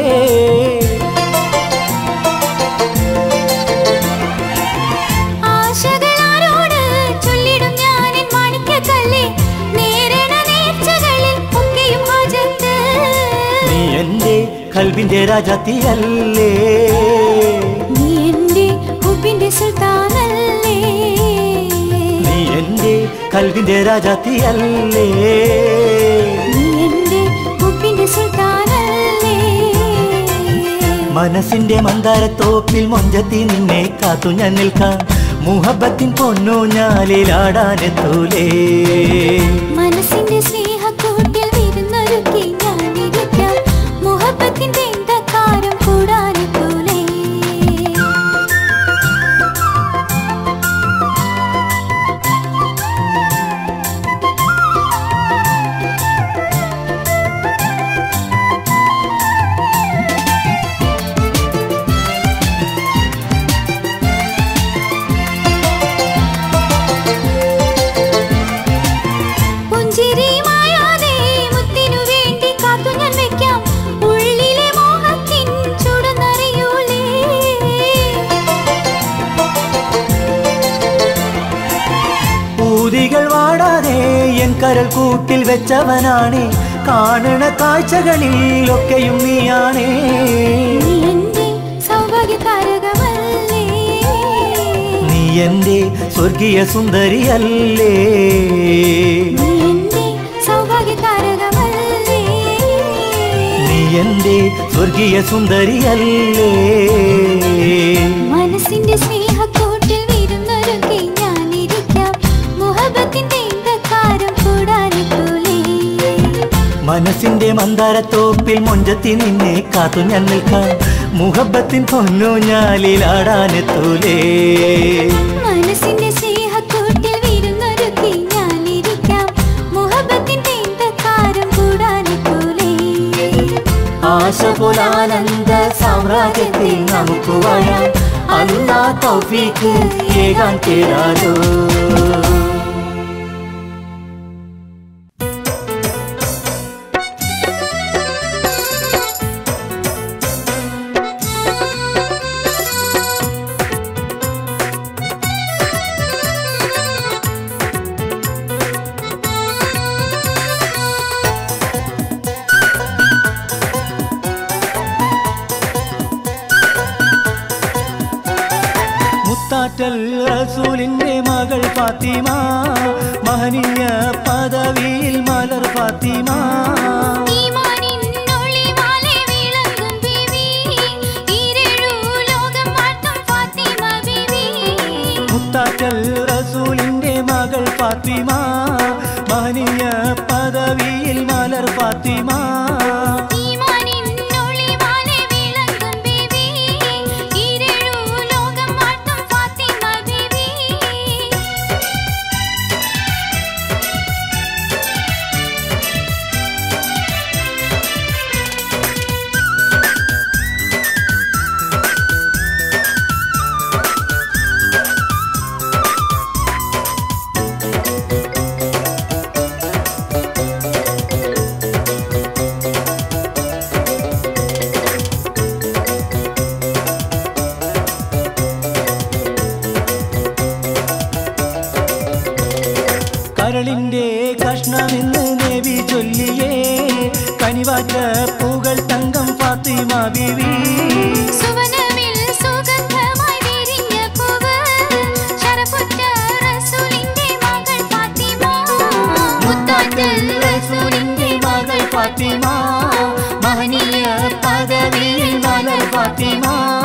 ആശകളാരോട് ചൊല്ലിടും ഞാനെൻ മാണിക്യക്കല്ലേ നേരണ നേർച്ചകളിൽ ഒക്കെയും ഹാജത്ത് നീ എന്റെ കൽവിന്റെ രാജാത്തിയല്ലേ നീ എന്റെ ഹുബിന്റെ സുൽത്താനല്ലേ നീ എന്റെ കൽവിന്റെ രാജാത്തിയല്ലേ നീ എന്റെ ഹുബിന്റെ സുൽത്താനല്ലേ മനസ്സിന്റെ മന്ദാരത്തോപ്പിൽ മൊഞ്ചത്തി നിന്നെ കാത്തു ഞാൻ നിൽക്കാം മുഹബത്തിൻ പൊന്നു ഞാലിലാടാനെത്തൂലേ മനസ്സിന്റെ സ്നേഹക്കൂട്ടിൽ വിരുന്നൊരുക്കി ഞാനിരിക്കാം മുഹബത്തിൻ തേന്തക്കാരം കൂടാനെത്തൂലേ പുഞ്ചിരി മായാതെ മുത്തിനു വേണ്ടി കാത്തു ഞാൻ വെക്കാം ഉള്ളിലെ മോഹത്തിൻ ചുടുന്നറിയൂലേ ഊതികൾ വാടാതെ എൻ കരൽ കൂട്ടിൽ വെച്ചവനാണ് കാണണ കാഴ്ചകളിൽ ഒക്കെയും നീയാണേ നീ എന്റെ സൗഭാഗ്യ താരകമല്ലേ നീ എന്റെ സ്വർഗീയ സുന്ദരിയല്ലേ നീ എന്റെ സൗഭാഗ്യ താരകമല്ലേ നീ എന്റെ സ്വർഗീയ സുന്ദരിയല്ലേ മനസ്സിന്റെ സ്നേഹക്കൂട്ടിൽ വിരുന്നൊരുക്കി ഞാനിരിക്കാം മുഹബത്തിൻ തേന്തക്കാരം കൂടാനെത്തൂലേ മനസ്സിന്റെ മന്ദാരത്തോപ്പിൽ മൊഞ്ചത്തി നിന്നെ കാത്തു ഞാൻ നിൽക്കാം മുഹബത്തിൻ പൊന്നു ഞാലിലാടാനെത്തൂലേ മനസ്സിന്റെ സ്നേഹക്കൂട്ടിൽ വിരുന്നൊരുക്കി ഞാനിരിക്കാം മുഹബത്തിൻ തേന്തക്കാരം കൂടാനെത്തൂലേ ആശ പോലാനന്ദ സാമ്രാജ്യത്തിൽ നമുക്ക് വാഴാം അല്ലാ തൗഫീക്ക് ഏകാൻ കേടാലോ മുത്താറ്റൽ റസൂലിന്റെ മകൾ ഫാത്തിമ മഹനീയ പദവിയിൽ മലർ ഫാത്തിമ ഈമാനിൻ ഒളിവാലെ വിളങ്ങും ബീവി ഈരേഴു ലോകം വാഴ്ത്തും ഫാത്തിമ ബീവി മുത്താറ്റൽ റസൂലിന്റെ മകൾ ഫാത്തിമ മഹനീയ പദവിയിൽ മലർ ഫാത്തിമ ഈമാനിൻ ഒളിവാലെ വിളങ്ങും ബീവി ഈരേഴു ലോകം വാഴ്ത്തും ഫാത്തിമ ബീവി ഫാത്തിമ ബീവി സുവനമിൽ സുഗന്ധമായി വിരിഞ്ഞ പൂവ് ശരഫുറ്റ റസൂലിന്റെ മകൾ ഫാത്തിമ മുത്താറ്റൽ റസൂലിന്റെ മകൾ ഫാത്തിമ മഹനീയ പദവിയിൽ മലർ ഫാത്തിമ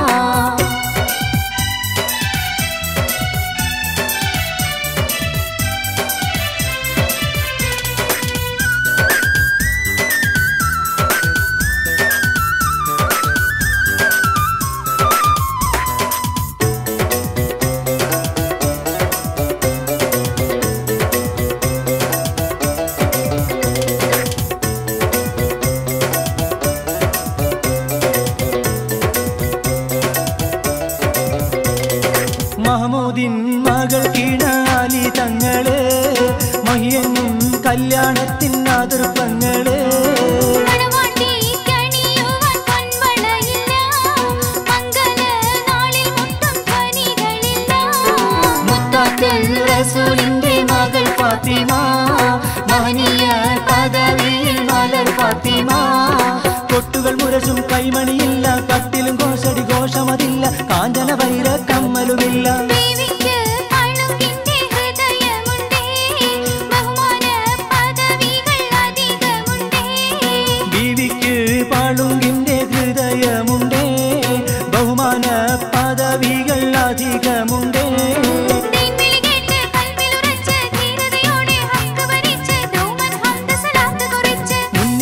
മഹമൂദിൻ മകൾ കിണാലി തങ്ങള് മഹിയനും കല്യാണത്തിൻ അതിർപ്പങ്ങള് മണവാട്ടി കണിയുവാൻ പൊൻവളയില്ല മംഗല നാളിൽ മുട്ടും ധ്വനികളില്ല മുത്താറ്റൽ റസൂലിന്റെ മകൾ ഫാത്തിമ മഹനീയ പദവിയിൽ മലർ ഫാത്തിമ കൊട്ടുകൾ മുരസും കൈമണിയില്ല കട്ടിലും കോശടി ഘോഷമതില്ല കാഞ്ചന വൈര കമ്മലുമില്ല ദേവിക്ക് അണുകിന്റെ ഹൃദയമുണ്ടേ ബഹുമാന പദവികൾ അധികമുണ്ടേ ബീവിക്ക് പാളുങ്കിന്റെ ഹൃദയമുണ്ടേ ബഹുമാന പദവികൾ അധികമുണ്ടേ തേൻവിളി കേട്ട് കൽവിലുറച്ച ധീരതയോടെ ഹക്ക് ഭരിച്ച് ധൗമൻ ഹംദ സലാത്ത് കുറിച്ച്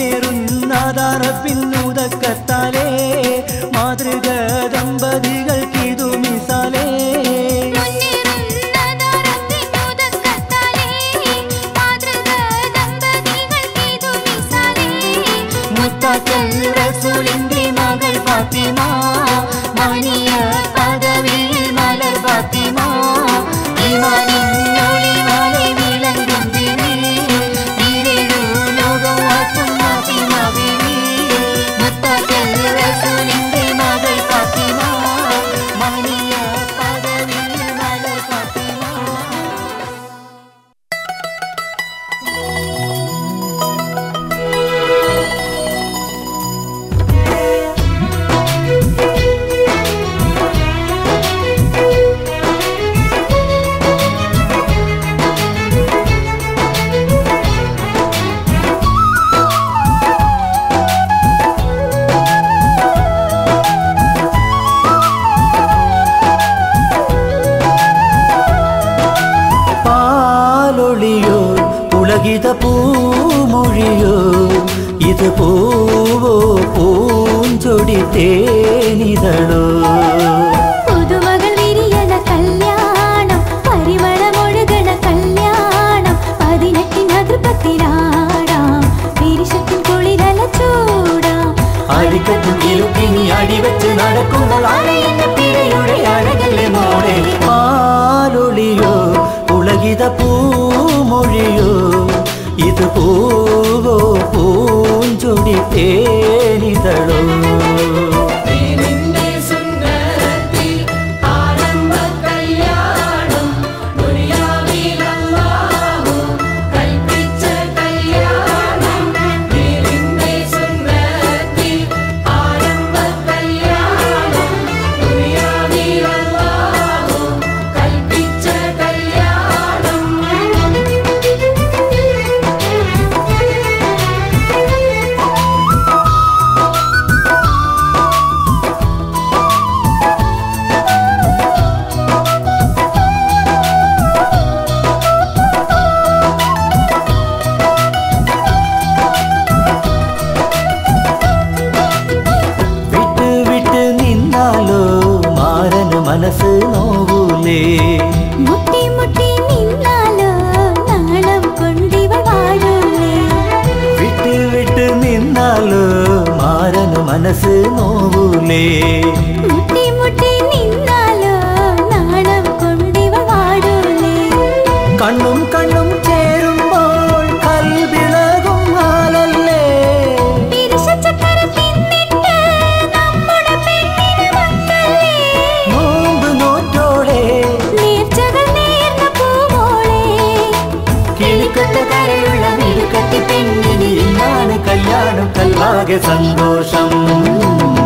മുന്നേറുന്നതാറപ്പിന്നൂതക്കത്താലേ മാതൃക ദമ്പതികൾക്കിതു മിസാലേ മുന്നേറുന്ന ദാരത്തിനുദക്കത്താലേ മാതൃക ദമ്പതികൾക്കിതു മിസാലേ മുത്താക്കൽ റസൂലിന്റെ മകൾ ഫാത്തിമ മാനിയ പദവിയിൽ മലർ ഫാത്തിമ ഈമാനിൻ ഒളിവാലെ വിളങ്ങും തിരി ഈരേഴു ലോകം വാഴ്ത്തും ഫാത്തിമ ബീവി മുത്താക്കൽ റസൂലിന്റെ മകൾ ഫാത്തിമ മാനിയ പദവിയിൽ മലർ ഫാത്തിമ പാലൊളിയോ പുളകിത പൂമൊഴിയോ ഇത് പൂവോ പൂഞ്ചൊടി തേനിതളോ പുതുമകൾ വിരിയണ കല്യാണം പരിമളമൊഴുകണ കല്യാണം പതിനെട്ടിൻ അതിർപ്പത്തിലാടാം വിരിശത്തിൻ കുളിരല ചൂടാം അടിക്കത്തും ഇരുട്ടിനി അടിവെച്ച് നടക്കുമ്പോൾ ആലയന്റെ പിഴയുടെ അഴകല്ലേ മോളെ പാലൊളിയോ പുളകിത പൂമൊഴിയോ ഇത് പൂവോ പൂഞ്ചൊടി തേനിതളോ വിട്ട് വിട്ട് നിന്നാലോ മാരന് മനസ്സ് നോവൂലേ മുട്ടി മുട്ടി നിന്നാലോ നാളം കൊണ്ടിവ വാഴൂലേ വിട്ട് വിട്ട് നിന്നാലോ മാരന് മനസ്സ് നോവൂലേ മുട്ടി മുട്ടി നിന്നാലോ നാളം കൊണ്ടിവ വാഴൂലേ കണ്ണും കണ്ണും ചേരുമ്പോൾ കൽവിളകും ഹാലല്ലേ പിരിശച്ചക്കര പിന്നിട്ട് നമ്മുടെ പെണ്ണിന് മക്കളേ നോമ്പ് നോറ്റോളെ നേർച്ചകൾ നേർന്ന പൂമോളെ കിളിക്കൊത്ത കരയുള്ള മിടുക്കത്തി പെണ്ണിന് ഇന്നാണ് കല്യാണം കൽവാകെ സന്തോഷം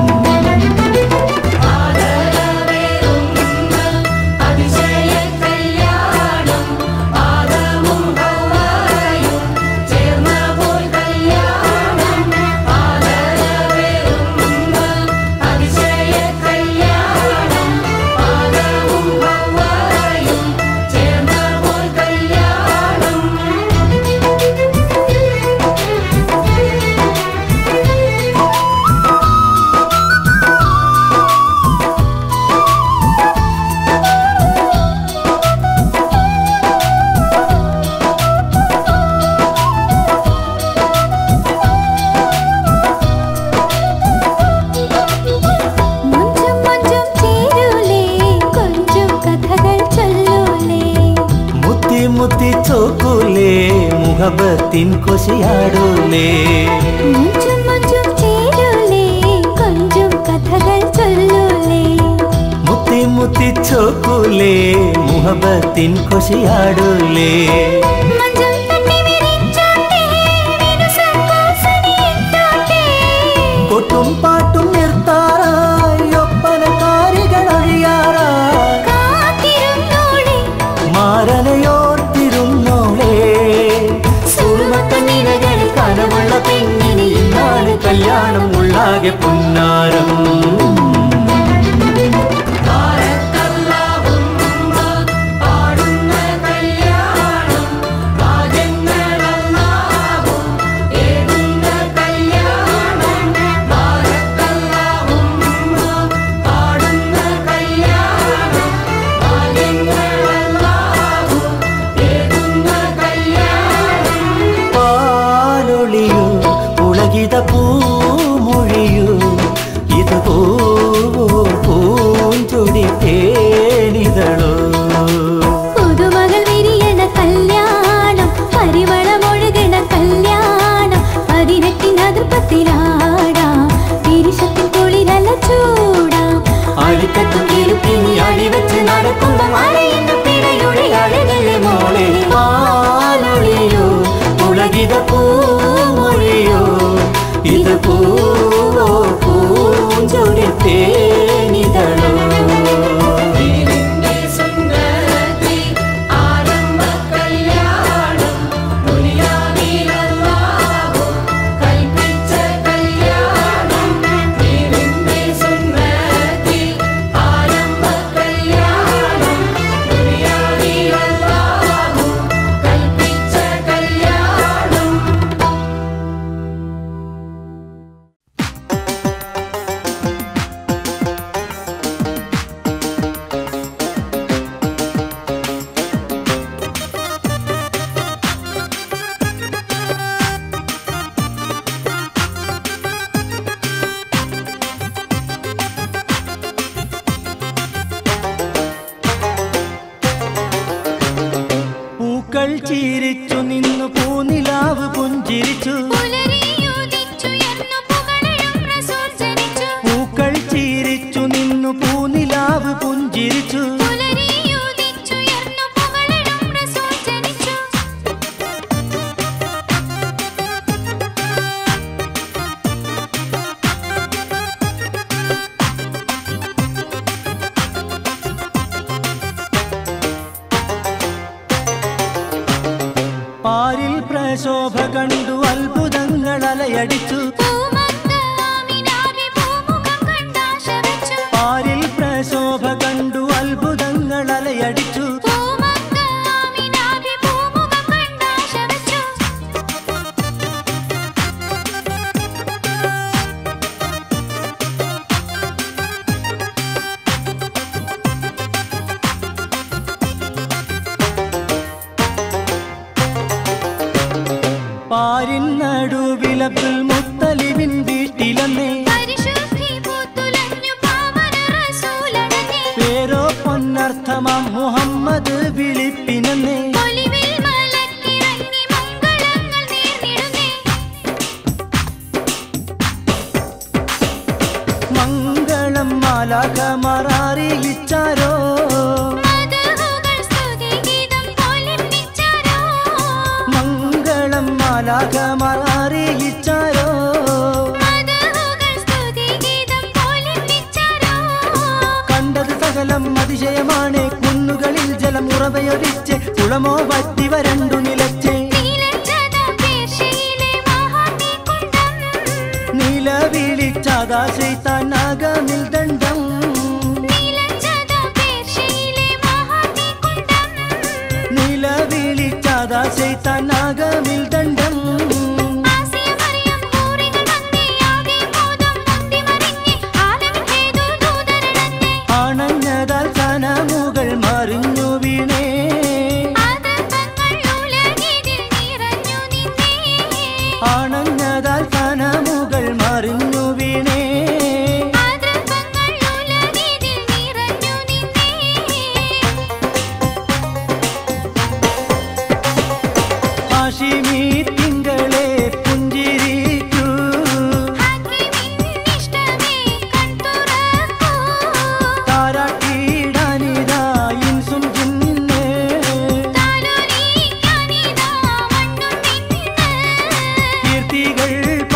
ചോക്കൂലേ മുഹബത്തിൻ കൊശിയാടൂലേ മഞ്ചും മഞ്ചും ചേരൂലേ കൊഞ്ചും കഥകൾ ചൊല്ലൂലേ മുത്തി മുത്തി ചോക്കൂലേ മുഹബത്തിൻ കൊശിയാടൂലേ മഞ്ചം തട്ടി വിരിച്ചോട്ടെ വിനുസംഘോഷണിയിട്ടോട്ടെ കൊട്ടും പാട്ടും നിർത്താറായി ഒപ്പനക്കാരികൾ ഒഴിയാറായി കാത്തിരുന്നോളെ മാരനയോർത്തിരുന്നോളേ സുറുമത്തനിരകൾ കനവുള്ള പെണ്ണിന് ഇന്നാണ് കല്യാണം ഉള്ളാകെ പുന്നാരം പാലൊളിയു ഉളകിത പൂമൊഴിയു ഇത് പൂവോ പൂഞ്ചൊടി തേനിതളോ പുതുമകൾ വിരിയണ കല്യാണം പരിമളമൊഴുകണ കല്യാണം പതിനെട്ടിന് അതിർപ്പത്തിലാടാം തിരിശത്തിൽ കുളിരല ചൂടാം അടിക്കത്തും ഇരുപ്പിനി അടിവെച്ച് നടക്കുമ്പോ മഴയുന്ന പിഴയുടെ അഴകല്ലേ മോളെ പാലൊളിയോ ഉളകിത പൂമൊഴിയോ ഇത് പൂവോ പൂഞ്ചൊടി തേനിതളോ പൂക്കൾ ചീരിച്ചു നിന്നു പൂനിലാവ് പുഞ്ചിരിച്ചു പുലരിയുദിച്ചുയർന്നു പുകഴഴും റസൂൽ ജനിച്ചു. പൂക്കൾ ചീരിച്ചു നിന്നു പൂനിലാവ് പുഞ്ചിരിച്ചു പുലരിയുദിച്ചുയർന്നു പുകഴഴും റസൂൽ ജനിച്ചു. പാരിൽ പ്രശോഭ കണ്ടു അത്ഭുതങ്ങൾ അലയടിച്ചു പൂമക്ക ആമിനാബി പൂമുഖം കണ്ടാശ വെച്ചു. പാരിൽ പ്രശോഭ കണ്ടു അത്ഭുതങ്ങൾ അലയടിച്ചു പൂമക്ക ആമിനാബി പൂമുഖം കണ്ടാശ വെച്ചു. പാരിൻ നടുവിലപ്പിൽ മുത്തലിവിൻ വീട്ടിലെന്നേ പരിശുദ്ധി പൂത്തുലഞ്ഞു പാവന റസൂലടഞ്ഞേ. പേരോ പൊന്നർത്ഥമാം മുഹമ്മദ് വിളിപ്പിനെന്നേ ഒലിവിൽ മലക്കിറങ്ങി മംഗളങ്ങൾ നേർന്നിടുന്നേ. മംഗളം മാലാകമറിയിച്ചാരോ മദഹുകൾ സ്തുതിഗീതം പോലെണ്ണിച്ചാരോ. മംഗളം മാലാകമറിയിച്ചാരോ മദഹുകൾ സ്തുതിഗീതം പോലെണ്ണിച്ചാരോ. കണ്ടത് സകലം അതിശയമാണ് കുന്നുകളിൽ ജലം ഉറവയൊലിച്ച് കുളമോ വറ്റി വരണ്ടു നിലച്ച് നീലച്ചത പേർഷ്യയിലെ മഹാതീക്കുണ്ടം. നിലവിളിച്ചാതാ ശൈത്താനാഗമിൽ ദണ്ഡം നീലച്ചത പേർഷ്യയിലെ മഹാതീക്കുണ്ടം. നിലവിളിച്ചാതാ ശൈത്താനാഗമിൽ ദണ്ഡം ആസിയ മറിയം ഹൂറികൾ വന്നേ, ആകെ മോദം മുന്തിമറിഞ്ഞേ, ആലമിൻ ഹേതു ദൂതരടഞ്ഞേ. അണഞ്ഞതാൽ കനമുകൾ മറിഞ്ഞു വീണേ ആദർശങ്ങൾ ഉലകിതിൽ നിറഞ്ഞു നിന്നേ. അണഞ്ഞതാൽ കനമുകൾ മറിഞ്ഞു വീണേ ആദർശങ്ങൾ ഉലകിതിൽ നിറഞ്ഞു നിന്നേ. കീർത്തികൾ